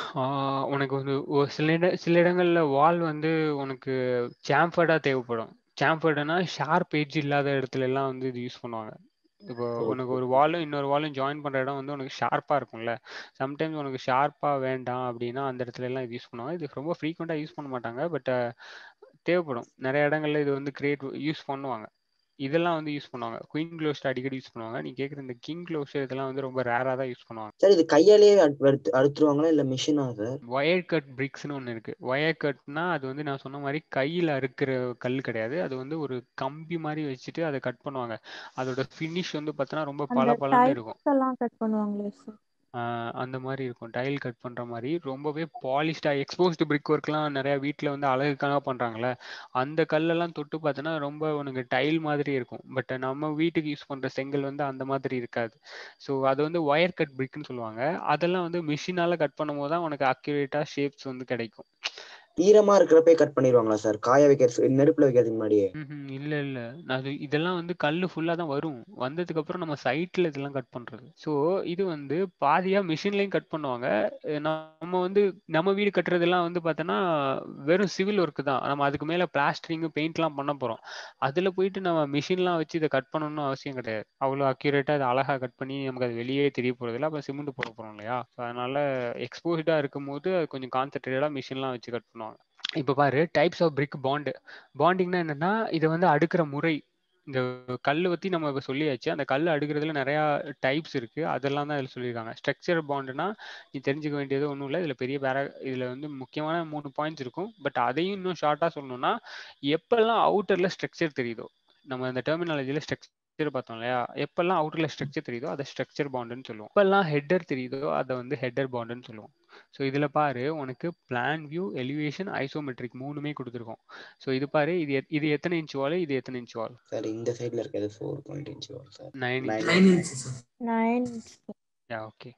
ஆஹ் உனக்கு வந்து ஒரு சில இட சில இடங்கள்ல வால் வந்து உனக்கு சாம்ஃபர்டா தேவைப்படும் சாம்ஃபர்டுனா ஷார்ப் எட்ஜ் இல்லாத இடத்துல எல்லாம் வந்து இது யூஸ் பண்ணுவாங்க இப்போ உனக்கு ஒரு வாலும் இன்னொரு வாலும் ஜாயின் பண்ற இடம் வந்து உனக்கு ஷார்ப்பா இருக்கும்ல சம்டைம்ஸ் உனக்கு ஷார்ப்பா வேண்டாம் அப்படின்னா அந்த இடத்துல எல்லாம் இது யூஸ் பண்ணுவாங்க இது ரொம்ப ஃப்ரீக்வெண்டா யூஸ் பண்ண மாட்டாங்க பட் தேவைப்படும் நிறைய இடங்கள்ல இது வந்து கிரியேட் யூஸ் பண்ணுவாங்க இதெல்லாம் வந்து யூஸ் பண்ணுவாங்க குயின் க்ளோஸ்ட் அடிக்கடி யூஸ் பண்ணுவாங்க நீ கேக்குற இந்த கிங் க்ளோஸ்டர் இதெல்லாம் வந்து ரொம்ப ரேரா தான் யூஸ் பண்ணுவாங்க சார் இது கையாலேயே அறுத்து அறுத்துருவாங்களா இல்ல மிஷினா சார் ஒயர் கட் பிரிக்ஸ்னு ஒன்று இருக்கு ஒயர் கட்னா அது வந்து நான் சொன்ன மாதிரி கையில் அறுக்கிற கல் கிடையாது அது வந்து ஒரு கம்பி மாதிரி வச்சுட்டு அதை கட் பண்ணுவாங்க அதோட ஃபினிஷ் வந்து பார்த்தோன்னா ரொம்ப அந்த பல பலன்னு இருக்கும் டைல்ஸ் எல்லாம் கட் பண்ணுவாங்களே சார் ஆஹ் அந்த மாதிரி இருக்கும் டைல் கட் பண்ற மாதிரி ரொம்பவே பாலிஷ்டா எக்ஸ்போஸ்டு பிரிக் ஒர்க்லாம் நிறைய வீட்டில் வந்து அழகுக்காக பண்றாங்கல்ல அந்த கல்லெல்லாம் தொட்டு பார்த்தோன்னா ரொம்ப உனக்கு டைல் மாதிரி இருக்கும் பட் நம்ம வீட்டுக்கு யூஸ் பண்ற செங்கல் வந்து அந்த மாதிரி இருக்காது ஸோ அது வந்து ஒயர் கட் பிரிக்னு சொல்லுவாங்க அதெல்லாம் வந்து மிஷினால கட் பண்ணும்போது தான் உனக்கு அக்யூரேட்டா ஷேப்ஸ் வந்து கிடைக்கும் ஈரமா இருக்கிறப்பே கட் பண்ணிடுவாங்களா சார் காய வைக்கிறது நெருப்புல வைக்கிறதுக்கு முன்னாடியே ம்ஹும். இல்ல இல்ல அது இதெல்லாம் வந்து கல்லு ஃபுல்லா தான் வரும் வந்ததுக்கு அப்புறம் நம்ம சைட்ல இதெல்லாம் கட் பண்றது ஸோ இது வந்து பாதியா மிஷின்லயும் கட் பண்ணுவாங்க அஹ் நம்ம வந்து நம்ம வீடு கட்டுறதெல்லாம் வந்து பார்த்தோன்னா வெறும் சிவில் ஒர்க் தான் நம்ம அதுக்கு மேல பிளாஸ்டரிங் பெயிண்ட்லாம் பண்ண போறோம் அதுல போயிட்டு நம்ம மிஷின்லாம் வச்சு இதை கட் பண்ணணும்னு அவசியம் கிடையாது அவ்வளோ அக்யூரேட்டா அதை அழகா கட் பண்ணி நமக்கு அது வெளியே தெரிய போறது இல்லை அப்போ சிமெண்ட் போட போறோம் இல்லையா So அதனால எக்ஸ்போஸ்டா இருக்கும்போது அது கொஞ்சம் கான்சென்ட்ரேட்டடா மிஷின்லாம் வச்சு கட் பண்ணுவாங்க இப்போ பாரு டைப்ஸ் ஆஃப் பிரிக் பாண்டு பாண்டிங்னா என்னன்னா இதை வந்து அடுக்கிற முறை இந்த கல் பத்தி நம்ம இப்ப சொல்லியாச்சு அந்த கல் அடுக்கிறதுல நிறைய டைப்ஸ் இருக்கு அதெல்லாம் தான் இதுல சொல்லியிருக்காங்க ஸ்ட்ரக்சர் பாண்டுனா நீ தெரிஞ்சுக்க வேண்டியது ஒன்றும் இல்லை இதுல பெரிய பேர இதுல வந்து முக்கியமான மூணு பாயிண்ட்ஸ் இருக்கும் பட் அதையும் இன்னும் ஷார்ட்டா சொல்லணும்னா எப்பெல்லாம் அவுட்டர்ல ஸ்ட்ரக்சர் தெரியுதோ நம்ம இந்த டெர்மினாலஜில ஸ்ட்ரக்சர் பார்த்தோம் இல்லையா எப்பெல்லாம் அவுட்டர்ல ஸ்ட்ரக்சர் தெரியுதோ அதை ஸ்ட்ரக்சர் பாண்டுன்னு சொல்லுவோம் எப்பெல்லாம் ஹெட்டர் தெரியுதோ அதை வந்து ஹெட்டர் பாண்டுன்னு சொல்லுவோம் ஸோ இதில் பாரு உனக்கு பிளான் வியூ எலிவேஷன் ஐசோமெட்ரிக் மூணுமே கொடுத்துருக்கோம் ஸோ இது பாரு இது எத்- இது எத்தனை இன்ச் வால் இது எத்தனை இன்ச் வால் சார் இந்த சைடுல இருக்கிறது ஃபோர் பாயிண்ட் இன்ச் வரும் sir nine Nine. Nine inch sir nine yeah okay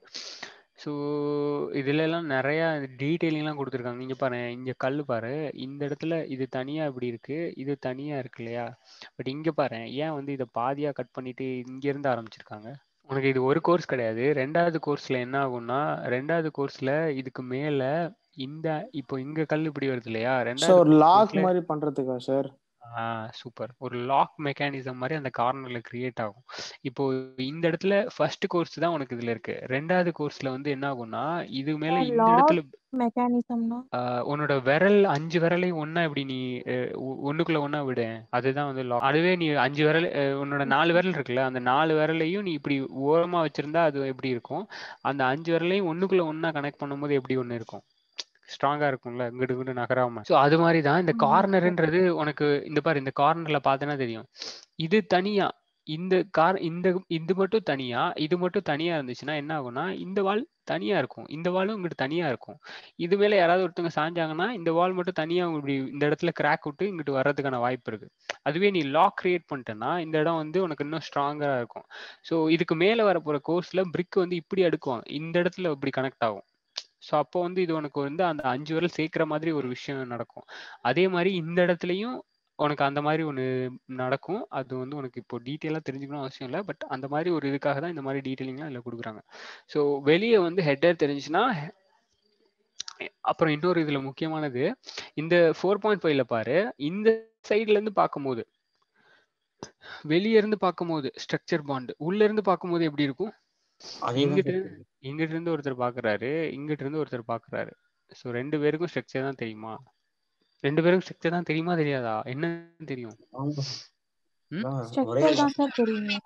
so இதுல எல்லாம் நிறைய டீட்டெயிலிங்லாம் கொடுத்துருக்காங்க இங்க பாரு இங்க கல் பாரு இந்த இடத்துல இது தனியா இப்படி இருக்கு இது தனியா இருக்கு இல்லையா பட் இங்க பாரு ஏன் வந்து இதை பாதியா கட் பண்ணிட்டு இங்க இருந்து ஆரம்பிச்சிருக்காங்க உனக்கு இது ஒரு கோர்ஸ் கிடையாது ரெண்டாவது கோர்ஸ்ல என்ன ஆகும்னா ரெண்டாவது கோர்ஸ்ல இதுக்கு மேல இந்த இப்போ இங்க கல் இப்படி வருது இல்லையா சார் ரெண்டாவது ஒரு லாக் courseல- மாதிரி பண்றதுக்கா சார் ஆ சூப்பர் ஒரு லாக் மெக்கானிசம் மாதிரி அந்த கார்னர்ல கிரியேட் ஆகும் இப்போ இந்த இடத்துல ஃபர்ஸ்ட் கோர்ஸ் தான் உனக்கு இதுல இருக்கு ரெண்டாவது கோர்ஸ்ல வந்து என்ன ஆகும்னா இது மேல Sir, இந்த lock இடத்துல மெக்கானிசம்னா ஆ, உன்னோட விரல் அஞ்சு விரலையும் ஒண்ணா இப்படி நீ அஹ், ஒ- ஒண்ணுக்குள்ள ஒண்ணா விடு அதுதான் வந்து lock. அதுவே நீ அஞ்சு விரல் அஹ், உன்னோட நாலு விரல் இருக்குல்ல அந்த நாலு விரலையும் நீ இப்படி ஓரமா வச்சிருந்தா அது எப்படி இருக்கும் அந்த அஞ்சு விரலையும் ஒண்ணுக்குள்ள ஒண்ணா கனெக்ட் பண்ணும்போது எப்படி ஒண்ணு இருக்கும் ஸ்ட்ராங்கா இருக்கும்ல இங்கிட்டு இங்கிட்டு நகராம ஸோ அது மாதிரி தான் இந்த ஆமா. கார்னர்ன்றது உனக்கு இந்த பாரு இந்த கார்னர்ல பார்த்தேன்னா தெரியும் இது தனியா இந்த கார் இந்த இது மட்டும் தனியா இது மட்டும் தனியா இருந்துச்சுன்னா என்ன ஆகும்னா இந்த வால் தனியா இருக்கும் இந்த வாலும் இங்கிட்டு தனியா இருக்கும் இது மேல யாராவது ஒருத்தவங்க சாஞ்சாங்கன்னா இந்த வால் மட்டும் தனியா இப்படி இந்த இடத்துல கிராக் விட்டு இங்கிட்டு வர்றதுக்கான வாய்ப்பு இருக்கு அதுவே நீ லாக் கிரியேட் பண்ணிட்டேன்னா இந்த இடம் வந்து உனக்கு இன்னும் ஸ்ட்ராங்கா இருக்கும் ஸோ இதுக்கு மேல வர போற கோர்ஸ்ல பிரிக் வந்து இப்படி அடுக்குவாங்க இந்த இடத்துல இப்படி கனெக்ட் ஆகும் ஸோ அப்போ வந்து இது உனக்கு வந்து அந்த அஞ்சு விரல் சேர்க்கிற மாதிரி ஒரு விஷயம் நடக்கும் அதே மாதிரி இந்த இடத்துலையும் உனக்கு அந்த மாதிரி ஒன்று நடக்கும் அது வந்து உனக்கு இப்போ டீட்டெயிலாக தெரிஞ்சுக்கணும் அவசியம் இல்லை பட் அந்த மாதிரி ஒரு இதுக்காக தான் இந்த மாதிரி டீட்டெயிலிங்லாம் இதில் கொடுக்குறாங்க ஸோ வெளியே வந்து ஹெட்டர் தெரிஞ்சுச்சுன்னா அப்புறம் இன்னொரு இதுல முக்கியமானது இந்த ஃபோர் பாயிண்ட் ஃபைவ்ல பாரு இந்த சைட்ல இருந்து பார்க்கும்போது வெளிய இருந்து பார்க்கும்போது ஸ்ட்ரக்சர் பாண்ட் உள்ள இருந்து பார்க்கும்போது எப்படி இருக்கும் அதே இங்கிட்டு இங்கிட்டு இருந்து ஒருத்தர் பாக்குறாரு இங்கிட்டு இருந்து ஒருத்தர் பாக்குறாரு ஸோ ரெண்டு பேருக்கும் ஸ்ட்ரக்சர் தான் தெரியுமா ரெண்டு பேருக்கும் ஸ்ட்ரக்சர் தான் தெரியுமா தெரியாதா என்ன தெரியும் ம்? ஒரே ஸ்ட்ரக்சர் தான் சார் தெரியும்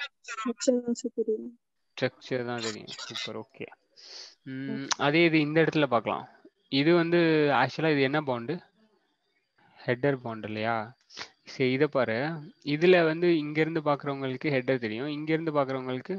ஸ்ட்ரக்சர் தான் தெரியும் சூப்பர் ஓகே அதே இது இந்த இடத்துல பார்க்கலாம் இது வந்து ஆக்சுவலாக இது என்ன பாண்டு ஹெட்டர் பாண்ட் இல்லையா சரி இதை பாரு இதுல வந்து இங்க இருந்து பாக்குறவங்களுக்கு ஹெட்டர் தெரியும் இங்க இருந்து பாக்குறவங்களுக்கு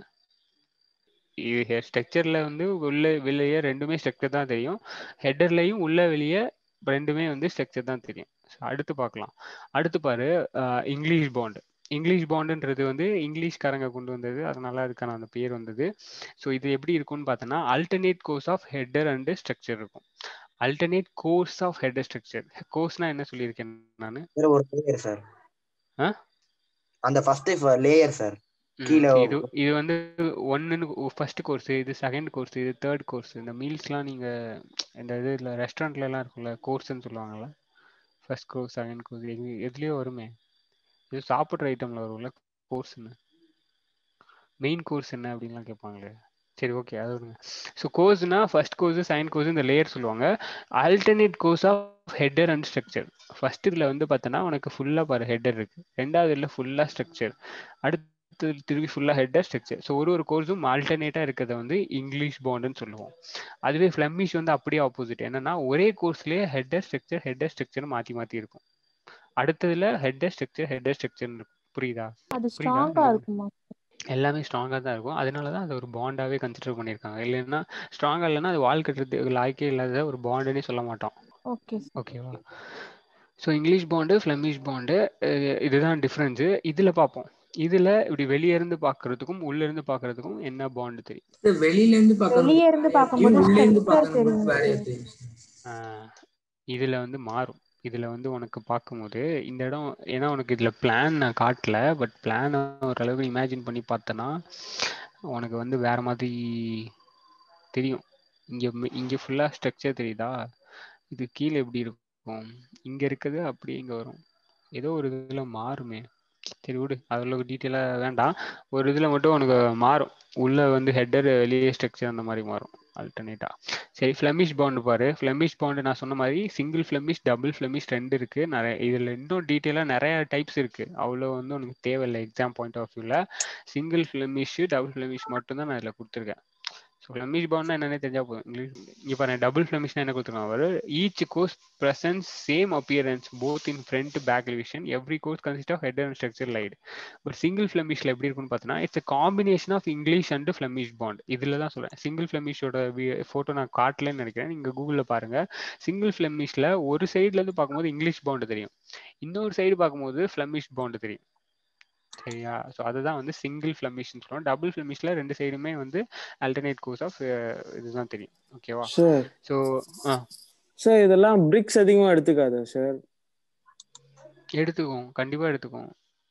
இது ஸ்ட்ரக்சர்ல வந்து உள்ள வெளியே ரெண்டுமே ஸ்ட்ரக்சர் தான் தெரியும் ஹெட்டர்லயும் உள்ள வெளியே ரெண்டுமே வந்து ஸ்ட்ரக்சர் தான் தெரியும் So, அடுத்து பார்க்கலாம் அடுத்து பாரு அஹ், இங்கிலீஷ் பாண்ட் இங்கிலீஷ் பாண்டுன்றது வந்து இங்கிலீஷ்காரங்க கொண்டு வந்தது அதனால அதுக்கான அந்த பேர் வந்தது ஸோ இது எப்படி இருக்கும்னு பார்த்தோன்னா alternate course of header and stretcher இருக்கும் alternate course of header stretcher கோர்ஸ்னா என்ன சொல்லியிருக்கேன் நான் வேற ஒரு லேயர் சார் ஆ? அந்த ஃபர்ஸ்ட் லேயர் சார் ம், கீழே இது இது வந்து ஒன்னு ஃபர்ஸ்ட் கோர்ஸ் இது செகண்ட் கோர்ஸ் இது தேர்ட் கோர்ஸ் இந்த மீல்ஸ்லாம் நீங்க இந்த இது இல்லை ரெஸ்டாரண்ட்ல எல்லாம் இருக்கும்ல கோர்ஸ்ன்னு சொல்லுவாங்கல்ல ஃபர்ஸ்ட் கோர்ஸ் செகண்ட் கோர்ஸ் எதுலயோ வருமே இது சாப்பிட்ற ஐட்டம்ல வரும்ல கோர்ஸ்னு மெயின் கோர்ஸ் என்ன அப்படின்லாம் கேட்பாங்களே சரி ஓகே அது விடுங்க ஸோ கோர்ஸ்னா ஃபர்ஸ்ட் கோர்ஸ் செகண்ட் கோர்ஸ் இந்த லேயர் சொல்லுவாங்க alternate course of header and structure first இதில் வந்து பார்த்தோன்னா உனக்கு ஃபுல்லாக பாரு ஹெட்டர் இருக்கு ரெண்டாவது இதில் ஃபுல்லாக ஸ்ட்ரக்சர் அடுத்து திருப்பி ஃபுல்லாக ஹெட்டர் ஸ்ட்ரக்சர் ஸோ ஒரு ஒரு கோர்ஸும் ஆல்டர்னேட்டாக இருக்கிறத வந்து இங்கிலீஷ் பாண்டுன்னு சொல்லுவோம் அதுவே ஃப்ளமிஷ் வந்து அப்படியே ஆப்போசிட் என்னன்னா ஒரே கோர்ஸ்லேயே ஹெட்டர் ஸ்ட்ரக்சர் ஹெட்டர் ஸ்ட்ரக்சர் மாற்றி மாற்றி இருக்கும் அடுத்ததுல ஹெட்டர் ஸ்ட்ரக்சர் ஹெட்டர் ஸ்ட்ரக்சர்னு இருக்கும் புரியுதா அது புரியுதா ஸ்ட்ராங்கா இருக்குமா எல்லாமே ஸ்ட்ராங்காக தான் இருக்கும் அதனால தான் அது ஒரு பாண்டாவே கன்சிடர் பண்ணியிருக்காங்க இல்லைன்னா ஸ்ட்ராங்காக இல்லைன்னா அது வால் கட்டுறது லாய்க்கே இல்லாத ஒரு பாண்டுன்னே சொல்ல மாட்டோம் ஓகே ஓகேவா so English bond Flemish bond இதுதான் டிஃப்ரென்ஸு இதில் பார்ப்போம் இதில் இப்படி வெளியே இருந்து பார்க்கறதுக்கும் உள்ள இருந்து பார்க்கறதுக்கும் என்ன பாண்டு தெரியும் சார் வெளியில இருந்து பார்க்கணும் வெளியே இருந்து பார்க்கும்போது உள்ள இருந்து ஸ்ட்ரக்சர் பார்க்கணும் தெரியும் வேலையா sir. தெரியும் sir. ஆஹ் இதுல வந்து மாறும் இதுல வந்து உனக்கு பார்க்கும்போது இந்த இடம் ஏன்னா உனக்கு இதுல பிளான் நான் காட்டல பட் பிளான் ஓரளவு இமேஜின் பண்ணி பார்த்தனா உனக்கு வந்து வேற மாதிரி தெரியும் இங்க மி- இங்க ஃபுல்லா ஸ்ட்ரக்சர் தெரியுதா இது கீழே எப்படி இருக்கும் இங்க இருக்கிறது அப்படியே இங்க வரும் ஏதோ ஒரு இதுல மாறுமே சரி விடு அதில் டீட்டெயிலாக வேண்டாம் ஒரு இதில் மட்டும் உனக்கு மாறும் உள்ள வந்து ஹெட்டர் வெளியே ஸ்ட்ரக்சர் அந்த மாதிரி மாறும் அல்டர்னேட்டா சரி ஃப்ளெமிஷ் பாண்டு பாரு ஃப்ளெமிஷ் பாண்டு நான் சொன்ன மாதிரி சிங்கிள் ஃப்ளெமிஷ் டபுள் ஃப்ளெமிஷ் ரெண்டு இருக்கு நிறைய இதில் இன்னும் டீட்டெயிலாக நிறைய டைப்ஸ் இருக்கு அவ்வளோ வந்து உனக்கு தேவையில்லை எக்ஸாம் பாயிண்ட் ஆஃப் வியூவில் சிங்கிள் ஃப்ளெமிஷ் டபுள் ஃப்ளெமிஷ் மட்டும் தான் நான் இதில் கொடுத்துருக்கேன் ஸோ ஃப்ளெமிஷ் பாண்ட்னா என்னன்னே தெரிஞ்சா போதும் இங்கிலீஷ் இங்கே பாருங்க டபுள் ஃப்ளெமிஷ்னா என்ன கொடுத்துருக்காங்க அவர் each course presents same appearance both in front back elevation every course consists of header and structure light but single ஃப்ளெமிஷ்ல எப்படி இருக்கும்னு பார்த்தோன்னா it's a combination of English and Flemish bond இதில் தான் சொல்றேன் சிங்கிள் ஃப்ளெமிஷோட ஃபோட்டோ நான் காட்டலன்னு நினைக்கிறேன் நீங்க கூகுளில் பாருங்க சிங்கிள் ஃப்ளெமிஷ்ல ஒரு சைடுல இருந்து பார்க்கும்போது இங்கிலீஷ் பாண்ட் தெரியும் இன்னொரு சைடு பார்க்கும்போது ஃப்ளெமிஷ் பாண்ட் தெரியும் சரியா ஸோ அதுதான் வந்து சிங்கிள் ஃப்ளமிஷ்னு சொல்லுவோம் டபுள் ஃப்ளமிஷ்ல ரெண்டு சைடுமே வந்து அல்டர்னேட் கோர்ஸ் ஆஃப் இதுதான் தெரியும் ஓகேவா சார் ஸோ ஆ சார் இதெல்லாம் பிரிக்ஸ் அதிகமா எடுத்துக்காதா சார் எடுத்துக்கும் கண்டிப்பா எடுத்துக்கும்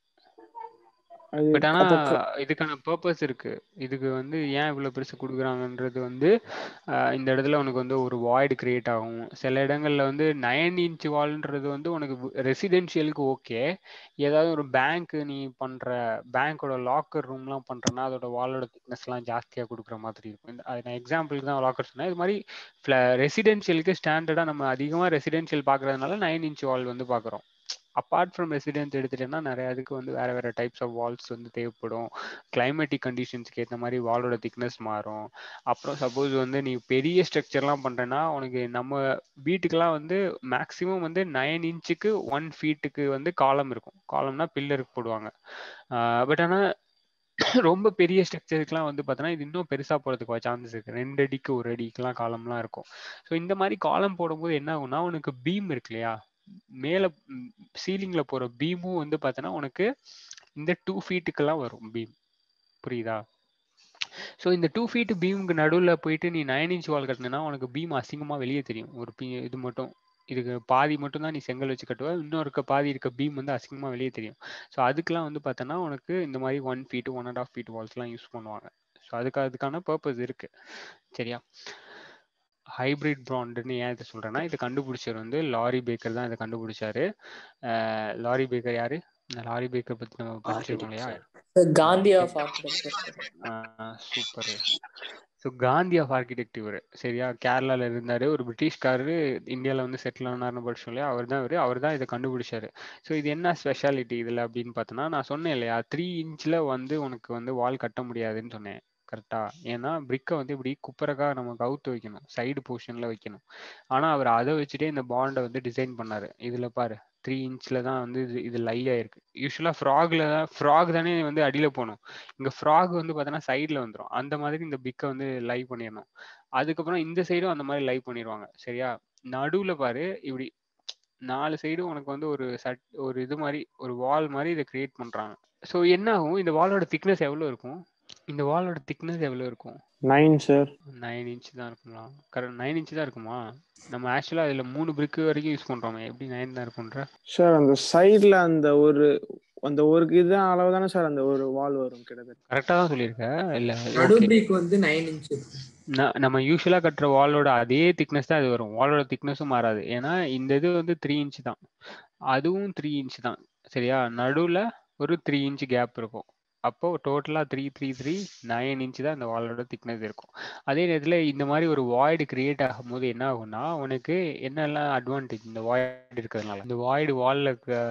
அது பட் ஆனா அப்ப க- இதுக்கான பர்பஸ் இருக்கு இதுக்கு வந்து ஏன் இவ்வளவு பெருசு கொடுக்குறாங்கன்றது வந்து ஆஹ் இந்த இடத்துல உனக்கு வந்து ஒரு வாய்டு கிரியேட் ஆகும் சில இடங்கள்ல வந்து நைன் இன்ச் வால்ன்றது வந்து உனக்கு ரெசிடென்ஷியலுக்கு ஓகே ஏதாவது ஒரு பேங்க் நீ பண்ற பேங்க்கோட லாக்கர் ரூம்லாம் பண்றேன்னா அதோட வாலோட திக்னஸ்லாம் ஜாஸ்தியா கொடுக்குற மாதிரி இருக்கும் இந்த அது நான் எக்ஸாம்பிளுக்கு தான் லாக்கர் சொன்னேன் இது மாதிரி ரெசிடென்ஷியலுக்கு ஸ்டாண்டர்டா நம்ம அதிகமா ரெசிடென்ஷியல் பாக்குறதுனால நைன் இன்ச் வால் வந்து பாக்குறோம் அப்பார்ட் ஃப்ரம் ரெசிடென்ஸ் எடுத்துட்டேன்னா நிறைய அதுக்கு வந்து வேற வேற டைப்ஸ் ஆஃப் வால்ஸ் வந்து தேவைப்படும் கிளைமேட்டிக் கண்டிஷன்ஸ்க்கு ஏற்ற மாதிரி வாலோட திக்னஸ் மாறும் அப்புறம் சப்போஸ் வந்து நீ பெரிய ஸ்ட்ரக்சர்லாம் பண்றேன்னா உனக்கு நம்ம வீட்டுக்கெல்லாம் வந்து மேக்ஸிமம் வந்து நைன் இன்ச்சுக்கு ஒன் ஃபீட்டுக்கு வந்து காலம் இருக்கும் காலம்னா பில்லருக்கு போடுவாங்க பட் ஆனால் ரொம்ப பெரிய ஸ்ட்ரக்சருக்குலாம் வந்து பார்த்தோன்னா இது இன்னும் பெருசாக போகிறதுக்கு சான்சஸ் இருக்குது ரெண்டு அடிக்கு ஒரு அடிக்கெலாம் காலம்லாம் இருக்கும் ஸோ இந்த மாதிரி காலம் போடும்போது என்ன ஆகும்னா உனக்கு பீம் இருக்கு இல்லையா மேலே சீலிங்கில் போகிற பீமும் வந்து பார்த்தோன்னா உனக்கு இந்த டூ ஃபீட்டுக்கெல்லாம் வரும் பீம் புரியுதா ஸோ இந்த டூ ஃபீட் பீமுக்கு நடுவில் போயிட்டு நீ நைன் இன்ச் வால் கட்டினா உனக்கு பீம் அசிங்கமாக வெளியே தெரியும் ஒரு பீ இது மட்டும் இதுக்கு பாதி மட்டும் தான் நீ செங்கல் வச்சு கட்டுவ இன்னும் இருக்க பாதி இருக்க பீம் வந்து அசிங்கமாக வெளியே தெரியும் ஸோ அதுக்கெல்லாம் வந்து பார்த்தோன்னா உனக்கு இந்த மாதிரி one feet one and half feet வால்ஸ்லாம் யூஸ் பண்ணுவாங்க ஸோ அதுக்கு அதுக்கான பர்பஸ் இருக்கு சரியா ஹைபிரிட் ப்ராண்டுன்னு ஏன் இதை சொல்றேன்னா இதை கண்டுபிடிச்சவர் வந்து லாரி பேக்கர் தான் இதை கண்டுபிடிச்சாரு அஹ் லாரி பேக்கர் யாரு இந்த லாரி பேக்கர் பத்தி நம்ம படிச்சிருக்கோம் இல்லையா Gandhi of architecture super so Gandhi of architect இவர் சரியா கேரளால இருந்தாரு ஒரு பிரிட்டிஷ்காரரு இந்தியாவில் வந்து செட்டில் ஆனார்னு படிச்சோம் இல்லையா அவர் தான் இவர் அவர் தான் இதை கண்டுபிடிச்சாரு ஸோ இது என்ன ஸ்பெஷாலிட்டி இதில் அப்படின்னு பார்த்தோன்னா நான் சொன்னேன் இல்லையா த்ரீ இன்ச்சில் வந்து உனக்கு வந்து வால் கட்ட முடியாதுன்னு சொன்னேன் கரெக்டா ஏன்னா பிரிக்கை வந்து இப்படி குப்பரக்கா நம்ம கவுத்து வைக்கணும் சைடு போர்ஷன்ல வைக்கணும் ஆனா அவர் அதை வச்சுட்டே இந்த பாண்டை வந்து டிசைன் பண்ணாரு இதுல பாரு த்ரீ இன்ச்ல தான் வந்து இது இது லை ஆயிருக்கு யூஸ்வலா ஃப்ராக்ல தான் ஃப்ராக் தானே வந்து அடியில போகணும் இங்க ஃப்ராக் வந்து பார்த்தோன்னா சைட்ல வந்துடும் அந்த மாதிரி இந்த பிக்கை வந்து லைவ் பண்ணிடணும் அதுக்கப்புறம் இந்த சைடும் அந்த மாதிரி லைவ் பண்ணிடுவாங்க சரியா நடுவுல பாரு இப்படி நாலு சைடும் உனக்கு வந்து ஒரு சட் ஒரு இது மாதிரி ஒரு வால் மாதிரி இதை கிரியேட் பண்றாங்க ஸோ என்ன ஆகும் இந்த வாலோட திக்னஸ் எவ்வளோ இருக்கும் இந்த வாலோட திக்னஸ் எவ்வளோ இருக்கும் நைன் சார் நைன் இன்ச் தான் இருக்குங்களா கரெக்ட் நைன் இன்ச் தான் இருக்குமா நம்ம ஆக்சுவலாக அதில் மூணு பிரிக்கு வரைக்கும் யூஸ் பண்ணுறோமே எப்படி நைன் தான் இருக்குன்ற சார் அந்த சைடுல அந்த ஒரு அந்த ஒரு இதுதான் அளவு தானே சார் அந்த ஒரு வால் வரும் கிட்டத்தட்ட கரெக்டாக தான் சொல்லியிருக்க இல்லை நடு ஓகே பிரேக் வந்து நைன் இன்ச் ந- நம்ம யூஸ்வலாக கட்டுற வாலோட அதே திக்னஸ் தான் இது வரும் வாலோட திக்னஸும் மாறாது ஏன்னா இந்த இது வந்து த்ரீ இன்ச் தான் அதுவும் த்ரீ இன்ச் தான் சரியா நடுவில் ஒரு த்ரீ இன்ச் கேப் இருக்கும் அப்போ டோட்டலாக three three three nine inch தான் இந்த வாலோட திக்னஸ் இருக்கும் அதே நேரத்தில் இந்த மாதிரி ஒரு வாய்டு கிரியேட் ஆகும்போது என்ன ஆகும்னா உனக்கு என்னெல்லாம் அட்வான்டேஜ் இந்த வாய்டு இருக்கிறதுனால இந்த வாய்டு வாலில்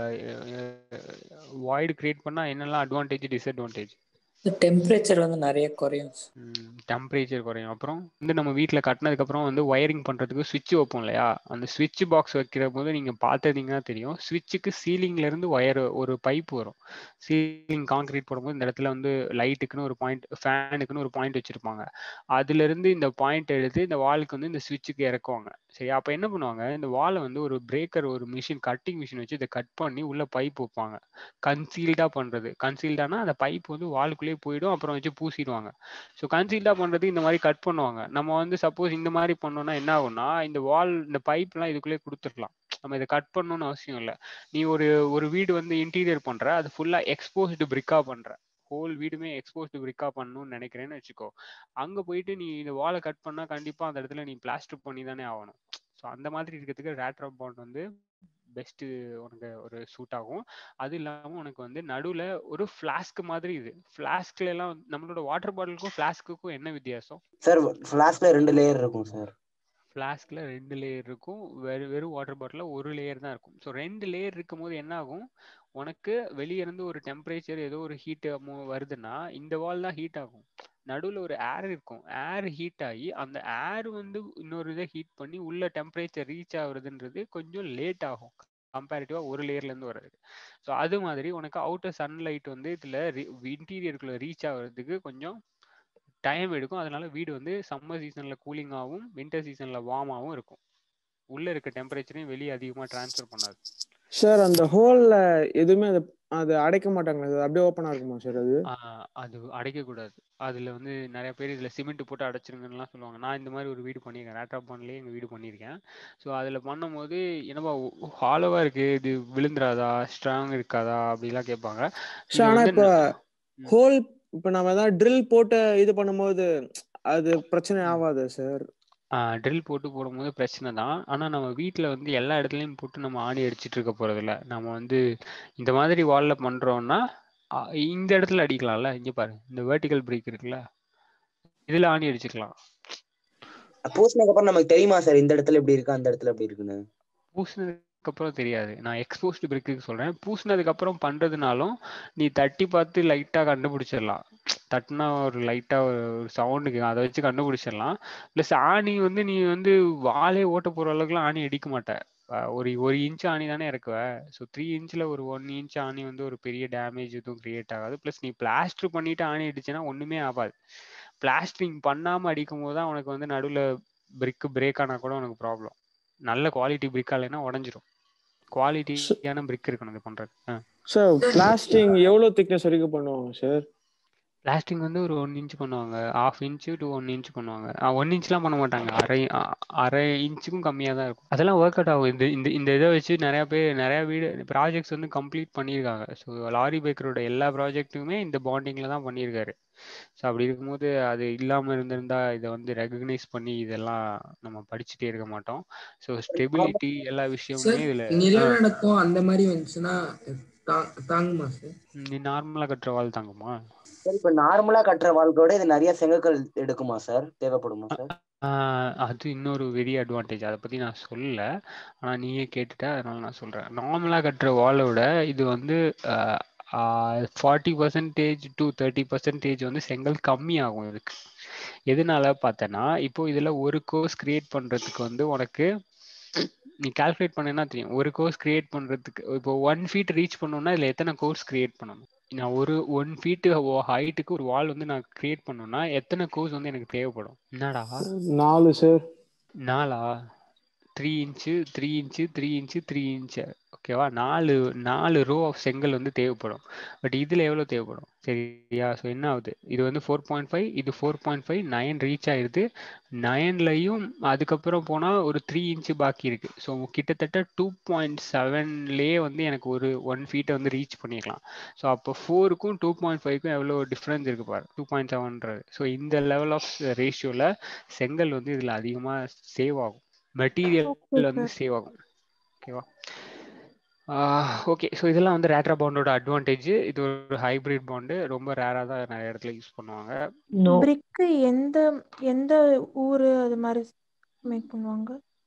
வாய்டு கிரியேட் பண்ணால் என்னெல்லாம் அட்வான்டேஜ் டிஸ்அட்வான்டேஜ் டெம்பரேச்சர் வந்து நிறைய குறையும் டெம்பரேச்சர் குறையும் அப்புறம் வந்து நம்ம வீட்டில் கட்டினதுக்கு அப்புறம் வந்து ஒயரிங் பண்ணுறதுக்கு சுவிட்ச் வைப்போம் இல்லையா அந்த சுவிட்ச் பாக்ஸ் வைக்கிற போது நீங்கள் பார்த்துருந்தீங்கன்னா தெரியும் சுவிட்சுக்கு சீலிங்ல இருந்து ஒயர் ஒரு பைப் வரும் சீலிங் கான்கிரீட் போடும்போது இந்த இடத்துல வந்து லைட்டுக்குன்னு ஒரு பாயிண்ட் ஃபேனுக்குன்னு ஒரு பாயிண்ட் வச்சிருப்பாங்க அதுல இருந்து இந்த பாயிண்ட் எடுத்து இந்த வாலுக்கு வந்து இந்த சுவிட்சுக்கு இறக்குவாங்க சரி அப்போ என்ன பண்ணுவாங்க இந்த வாலை வந்து ஒரு பிரேக்கர் ஒரு மிஷின் கட்டிங் மிஷின் வச்சு இதை கட் பண்ணி உள்ள பைப் வைப்பாங்க கன்சீல்டா பண்றது கன்சீல்டானா அந்த பைப் வந்து வாலுக்குள்ளே அதுக்குள்ளேயே போயிடும் அப்புறம் வச்சு பூசிடுவாங்க ஸோ கன்சீல்டாக பண்ணுறதுக்கு இந்த மாதிரி கட் பண்ணுவாங்க நம்ம வந்து சப்போஸ் இந்த மாதிரி பண்ணோம்னா என்ன ஆகும்னா இந்த வால் இந்த பைப்லாம் இதுக்குள்ளேயே கொடுத்துடலாம் நம்ம இதை கட் பண்ணணும்னு அவசியம் இல்லை நீ ஒரு ஒரு வீடு வந்து இன்டீரியர் பண்ற அது ஃபுல்லாக எக்ஸ்போஸ்டு பிரிக்கா பண்ற ஹோல் வீடுமே எக்ஸ்போஸ்டு பிரிக்கா பண்ணணும்னு நினைக்கிறேன்னு வச்சுக்கோ அங்க போயிட்டு நீ இந்த வாலை கட் பண்ணா கண்டிப்பா அந்த இடத்துல நீ பிளாஸ்டர் பண்ணி தானே ஆகணும் ஸோ அந்த மாதிரி இருக்கிறதுக்கு ரேட்ராப் பாண்ட் வந்து பெஸ்ட் உனக்கு ஒரு சூட் ஆகும் அது இல்லாம உனக்கு வந்து நடுவுல ஒரு ஃபிளாஸ்க் மாதிரி இது ஃபிளாஸ்க்ல எல்லாம் வந்து- நம்மளோட வாட்டர் பாட்டிலுக்கும் ஃபிளாஸ்க்குக்கும் என்ன வித்தியாசம் சார் ஃபிளாஸ்க்ல ரெண்டு லேயர் இருக்கும் சார் ஃப்ளாஸ்கில் ரெண்டு லேயர் இருக்கும் வெறும் வெறும் வாட்டர் பாட்டிலில் ஒரு லேயர் தான் இருக்கும் ஸோ ரெண்டு லேயர் இருக்கும்போது என்ன ஆகும் உனக்கு வெளியே இருந்து ஒரு டெம்பரேச்சர் ஏதோ ஒரு ஹீட் வருதுன்னா இந்த வால் தான் ஹீட் ஆகும் நடுவில் ஒரு ஏர் இருக்கும் ஏர் ஹீட் ஆகி அந்த ஏர் வந்து இன்னொரு இதை ஹீட் பண்ணி உள்ள டெம்பரேச்சர் ரீச் ஆகுறதுன்றது கொஞ்சம் லேட் ஆகும் கம்பேரிட்டிவாக ஒரு லேயர்லேருந்து வர்றதுக்கு ஸோ அது மாதிரி உனக்கு அவுட்டர் சன்லைட் வந்து இதில் இன்டீரியருக்குள்ளே ரீச் ஆகுறதுக்கு கொஞ்சம் டைம் எடுக்கும் அதனால வீடு வந்து சம்மர் சீசன்ல கூலிங்காகவும் வின்டர் சீசன்ல வார்மாகவும் இருக்கும் உள்ள இருக்க டெம்பரேச்சரையும் வெளியே அதிகமா ட்ரான்ஸ்ஃபர் பண்ணாது சார் அந்த ஹோல்ல எதுவுமே அது அது அடைக்க மாட்டாங்களா அது அப்படியே ஓப்பனா இருக்குமா சார் அது ஆஹ் அது அடைக்க கூடாது அதுல வந்து நிறைய பேர் இதுல சிமெண்ட் போட்டு அடைச்சிருங்கன்னுலாம் சொல்லுவாங்க நான் இந்த மாதிரி ஒரு வீடு பண்ணியிருக்கேன் ரேட்ராப் பண்ணலயே எங்க வீடு பண்ணியிருக்கேன் ஸோ அதுல பண்ணும்போது என்னப்பா ஹாலோவா இருக்கு இது விழுந்துராதா ஸ்ட்ராங் இருக்காதா அப்படிலாம் கேட்பாங்க இது சார் ஆனா வந்து இப்ப ந- ம். ஹோல் இப்ப நம்ம ஏதாவது ட்ரில் போட்டு இது பண்ணும்போது அது பிரச்சனை ம். ஆகாது சார் ட்ரில் போட்டு போடும்போது பிரச்சனை தான் ஆனால் நம்ம வீட்டில் வந்து எல்லா இடத்துலையும் போட்டு நம்ம ஆணி அடிச்சிட்டு இருக்க போகிறதில்ல நம்ம வந்து இந்த மாதிரி வாலில் பண்ணுறோன்னா இந்த இடத்துல அடிக்கலாம்ல இங்கே பாரு இந்த வெர்டிகல் பிரேக் இருக்குல்ல இதில் ஆணி அடிச்சுக்கலாம் பூசினதுக்கு அப்புறம் நமக்கு தெரியுமா சார் இந்த இடத்துல எப்படி இருக்கு அந்த இடத்துல எப்படி இருக்குன்னு பூசினதுக்கு அப்புறம் தெரியாது நான் எக்ஸ்போஸ்டு பிரிக்குக்கு சொல்கிறேன் பூசினதுக்கு அப்புறம் பண்ணுறதுனாலும் நீ தட்டி பார்த்து லைட்டாக கண்டுபிடிச்சிடலாம் தட்டினா ஒரு லைட்டாக ஒரு சவுண்டுக்கு அதை வச்சு கண்டுபிடிச்சிடலாம் ப்ளஸ் ஆணி வந்து நீ வந்து வாலே ஓட்ட போகிற அளவுக்குலாம் ஆணி அடிக்க மாட்ட அஹ் ஒரு ஒரு இன்ச் ஆணி தானே இறக்குவ ஸோ த்ரீ இன்ச்சில் ஒரு ஒன் இன்ச் ஆணி வந்து ஒரு பெரிய டேமேஜ் எதுவும் கிரியேட் ஆகாது ப்ளஸ் நீ பிளாஸ்டர் பண்ணிட்டு ஆணி அடிச்சேன்னா ஒன்றுமே ஆகாது பிளாஸ்டரிங் பண்ணாமல் அடிக்கும் போது தான் உனக்கு வந்து நடுவில் பிரிக்கு பிரேக் ஆனால் கூட உனக்கு ப்ராப்ளம் நல்ல குவாலிட்டி பிரிக்கா இல்லைன்னா உடஞ்சிரும் குவாலிட்டியான பிரிக் இருக்கணும் இது பண்ணுறது ஆ சார் பிளாஸ்டிங் எவ்வளவு திக்னஸ் வரைக்கும் பண்ணுவாங்க சார் பிளாஸ்டிங் வந்து ஒரு ஒன் இன்ச் பண்ணுவாங்க half inch to one inch பண்ணுவாங்க ஒன் இன்ச்லாம் பண்ண மாட்டாங்க அரை அ- அரை இன்ச்சுக்கும் கம்மியாக தான் இருக்கும் அதெல்லாம் ஒர்க் அவுட் ஆகும் இந்த இந்த இந்த இதை வச்சு நிறையா பேர் நிறையா வீடு ப்ராஜெக்ட்ஸ் வந்து கம்ப்ளீட் பண்ணியிருக்காங்க ஸோ லாரி பேக்கரோட எல்லா ப்ராஜெக்ட்டுமே இந்த பாண்டிங்கில் தான் பண்ணியிருக்காரு ஸோ அப்படி இருக்கும்போது அது இல்லாமல் இருந்திருந்தா இதை வந்து ரெகக்னைஸ் பண்ணி இதெல்லாம் நம்ம படிச்சுட்டே இருக்க மாட்டோம் ஸோ ஸ்டெபிலிட்டி எல்லா சார் விஷயமுமே இதில் நிலநடுக்கம் அந்த மாதிரி வந்துச்சுன்னா தா- தாங்குமா சார் நீ நார்மலாக கட்டுற வால் தாங்குமா சார் இப்ப நார்மலா கட்டுற வாழ்க்கையோட இது நிறைய செங்கற்கள் எடுக்குமா சார் தேவைப்படுமா சார் ஆஹ் அது இன்னொரு வெரி அட்வான்டேஜ் அதை பற்றி நான் சொல்லல ஆனால் நீயே கேட்டுட்ட அதனால நான் சொல்கிறேன் நார்மலாக கட்டுற வாலோட இது வந்து forty percentage to thirty percentage வந்து செங்கல் கம்மியாகும் இதுக்கு எதனால பார்த்தேன்னா இப்போ இதில் ஒரு கோர்ஸ் கிரியேட் பண்ணுறதுக்கு வந்து உனக்கு நீ கால்குலேட் பண்ணேன்னா தெரியும் ஒரு கோர்ஸ் கிரியேட் பண்ணுறதுக்கு இப்போ ஒன் ஃபீட் ரீச் பண்ணணும்னா இதில் எத்தனை கோர்ஸ் கிரியேட் பண்ணணும் நான் ஒரு ஒன் ஃபீட்டு ஹைட்டுக்கு ஒரு வால் வந்து நான் கிரியேட் பண்ணணும்னா எத்தனை கோர்ஸ் வந்து எனக்கு தேவைப்படும் என்னடா நாலு சார் நாலா three inch three inch three inch three inch ஓகேவா நாலு நாலு ரோ ஆஃப் செங்கல் வந்து தேவைப்படும் பட் இதில் எவ்வளோ தேவைப்படும் சரியா ஸோ என்ன ஆகுது இது வந்து ஃபோர் பாயிண்ட் ஃபைவ் இது four point five nine reach ஆயிடுது நைன்லையும் அதுக்கப்புறம் போனால் ஒரு த்ரீ இன்ச்சு பாக்கி இருக்குது ஸோ கிட்டத்தட்ட டூ பாயிண்ட் செவன்லேயே வந்து எனக்கு ஒரு ஒன் ஃபீட்டை வந்து ரீச் பண்ணிக்கலாம் ஸோ அப்போ ஃபோருக்கும் டூ பாயிண்ட் ஃபைவ்க்கும் எவ்வளோ டிஃப்ரென்ஸ் இருக்கு பாரு டூ பாயிண்ட் செவன்றது ஸோ இந்த லெவல் ஆஃப் ரேஷியோவில் செங்கல் வந்து இதில் அதிகமாக சேவ் ஆகும் மெட்டீரியல் வந்து சேவ் ஆகும் ஓகேவா ஓகே ஸோ இதெல்லாம் வந்து ரேட்ரா பாண்டோட அட்வான்டேஜ் இது ஒரு ஹைபிரிட் பாண்டு ரொம்ப ரேராக தான் நிறைய இடத்துல யூஸ் பண்ணுவாங்க பிரிக்கு எந்த எந்த ஊரு அது மாதிரி மேக் பண்ணுவாங்க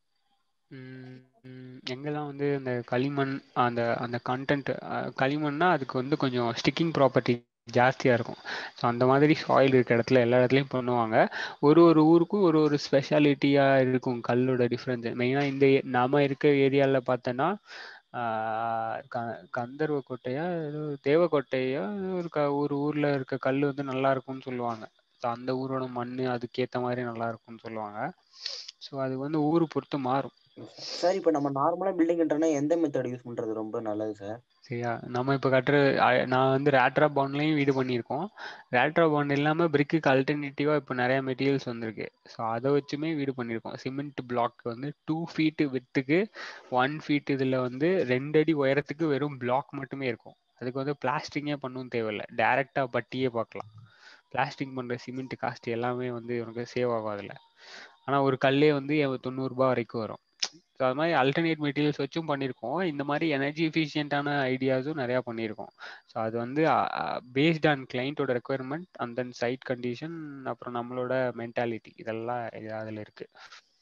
ம், ம், எங்கெல்லாம் வந்து அந்த களிமண் அந்த அந்த கண்டென்ட் களிமண்னா அதுக்கு வந்து கொஞ்சம் ஸ்டிக்கிங் ப்ராப்பர்ட்டி ஜாஸ்தியாக இருக்கும் ஸோ அந்த மாதிரி சாயில் இருக்க இடத்துல எல்லா இடத்துலையும் பண்ணுவாங்க ஒரு ஒரு ஊருக்கும் ஒரு ஒரு ஸ்பெஷாலிட்டியாக இருக்கும் கல்லோட டிஃப்ரென்ஸ் மெயினாக இந்த ஏ- நாம இருக்க ஏரியாவில் பார்த்தோன்னா ஆஹ் க- கந்தர்வ கோட்டையா ஏதோ தேவக்கோட்டையா ஏதோ ஒரு க ஒரு ஊரில் இருக்க கல் வந்து நல்லா இருக்கும்னு சொல்லுவாங்க ஸோ அந்த ஊரோட மண் அதுக்கேற்ற மாதிரி நல்லா இருக்கும்னு சொல்லுவாங்க ஸோ அது வந்து ஊரு பொறுத்து மாறும் சார் இப்போ நம்ம நார்மலா பில்டிங்ன்றனா எந்த மெத்தட் யூஸ் பண்றது ரொம்ப நல்லது சார் சரியா நம்ம இப்போ கட்டுற அ- நான் வந்து ரேட்ரா பாண்ட்லையும் வீடு பண்ணியிருக்கோம் ரேட்ரா பாண்ட் இல்லாமல் பிரிக்குக்கு அல்டர்னேட்டிவாக இப்போ நிறைய மெட்டீரியல்ஸ் வந்திருக்கு ஸோ அதை வச்சுமே வீடு பண்ணியிருக்கோம் சிமெண்ட் பிளாக் வந்து டூ ஃபீட்டு வித்துக்கு ஒன் ஃபீட் இதில் வந்து ரெண்டு அடி உயரத்துக்கு வெறும் பிளாக் மட்டுமே இருக்கும் அதுக்கு வந்து பிளாஸ்டிங்கே பண்ணவும் தேவையில்லை டேரெக்டாக பட்டியே பார்க்கலாம் பிளாஸ்டிக் பண்ணுற சிமெண்ட் காஸ்ட் எல்லாமே வந்து உனக்கு சேவ் ஆகும் அதில் ஆனால் ஒரு கல்லே வந்து எவ- தொண்ணூறுபா வரைக்கும் வரும் ஸோ அது மாதிரி அல்டர்னேட் மெட்டீரியல்ஸ் வச்சும் பண்ணியிருக்கோம் இந்த மாதிரி எனர்ஜி எஃபிஷியன்ட்டான ஐடியாஸும் நிறையா பண்ணியிருக்கோம் ஸோ அது வந்து பேஸ்ட் ஆன் கிளைண்ட்டோட requirement and then site condition அப்புறம் நம்மளோட மென்டாலிட்டி இதெல்லாம் அதில் இருக்குது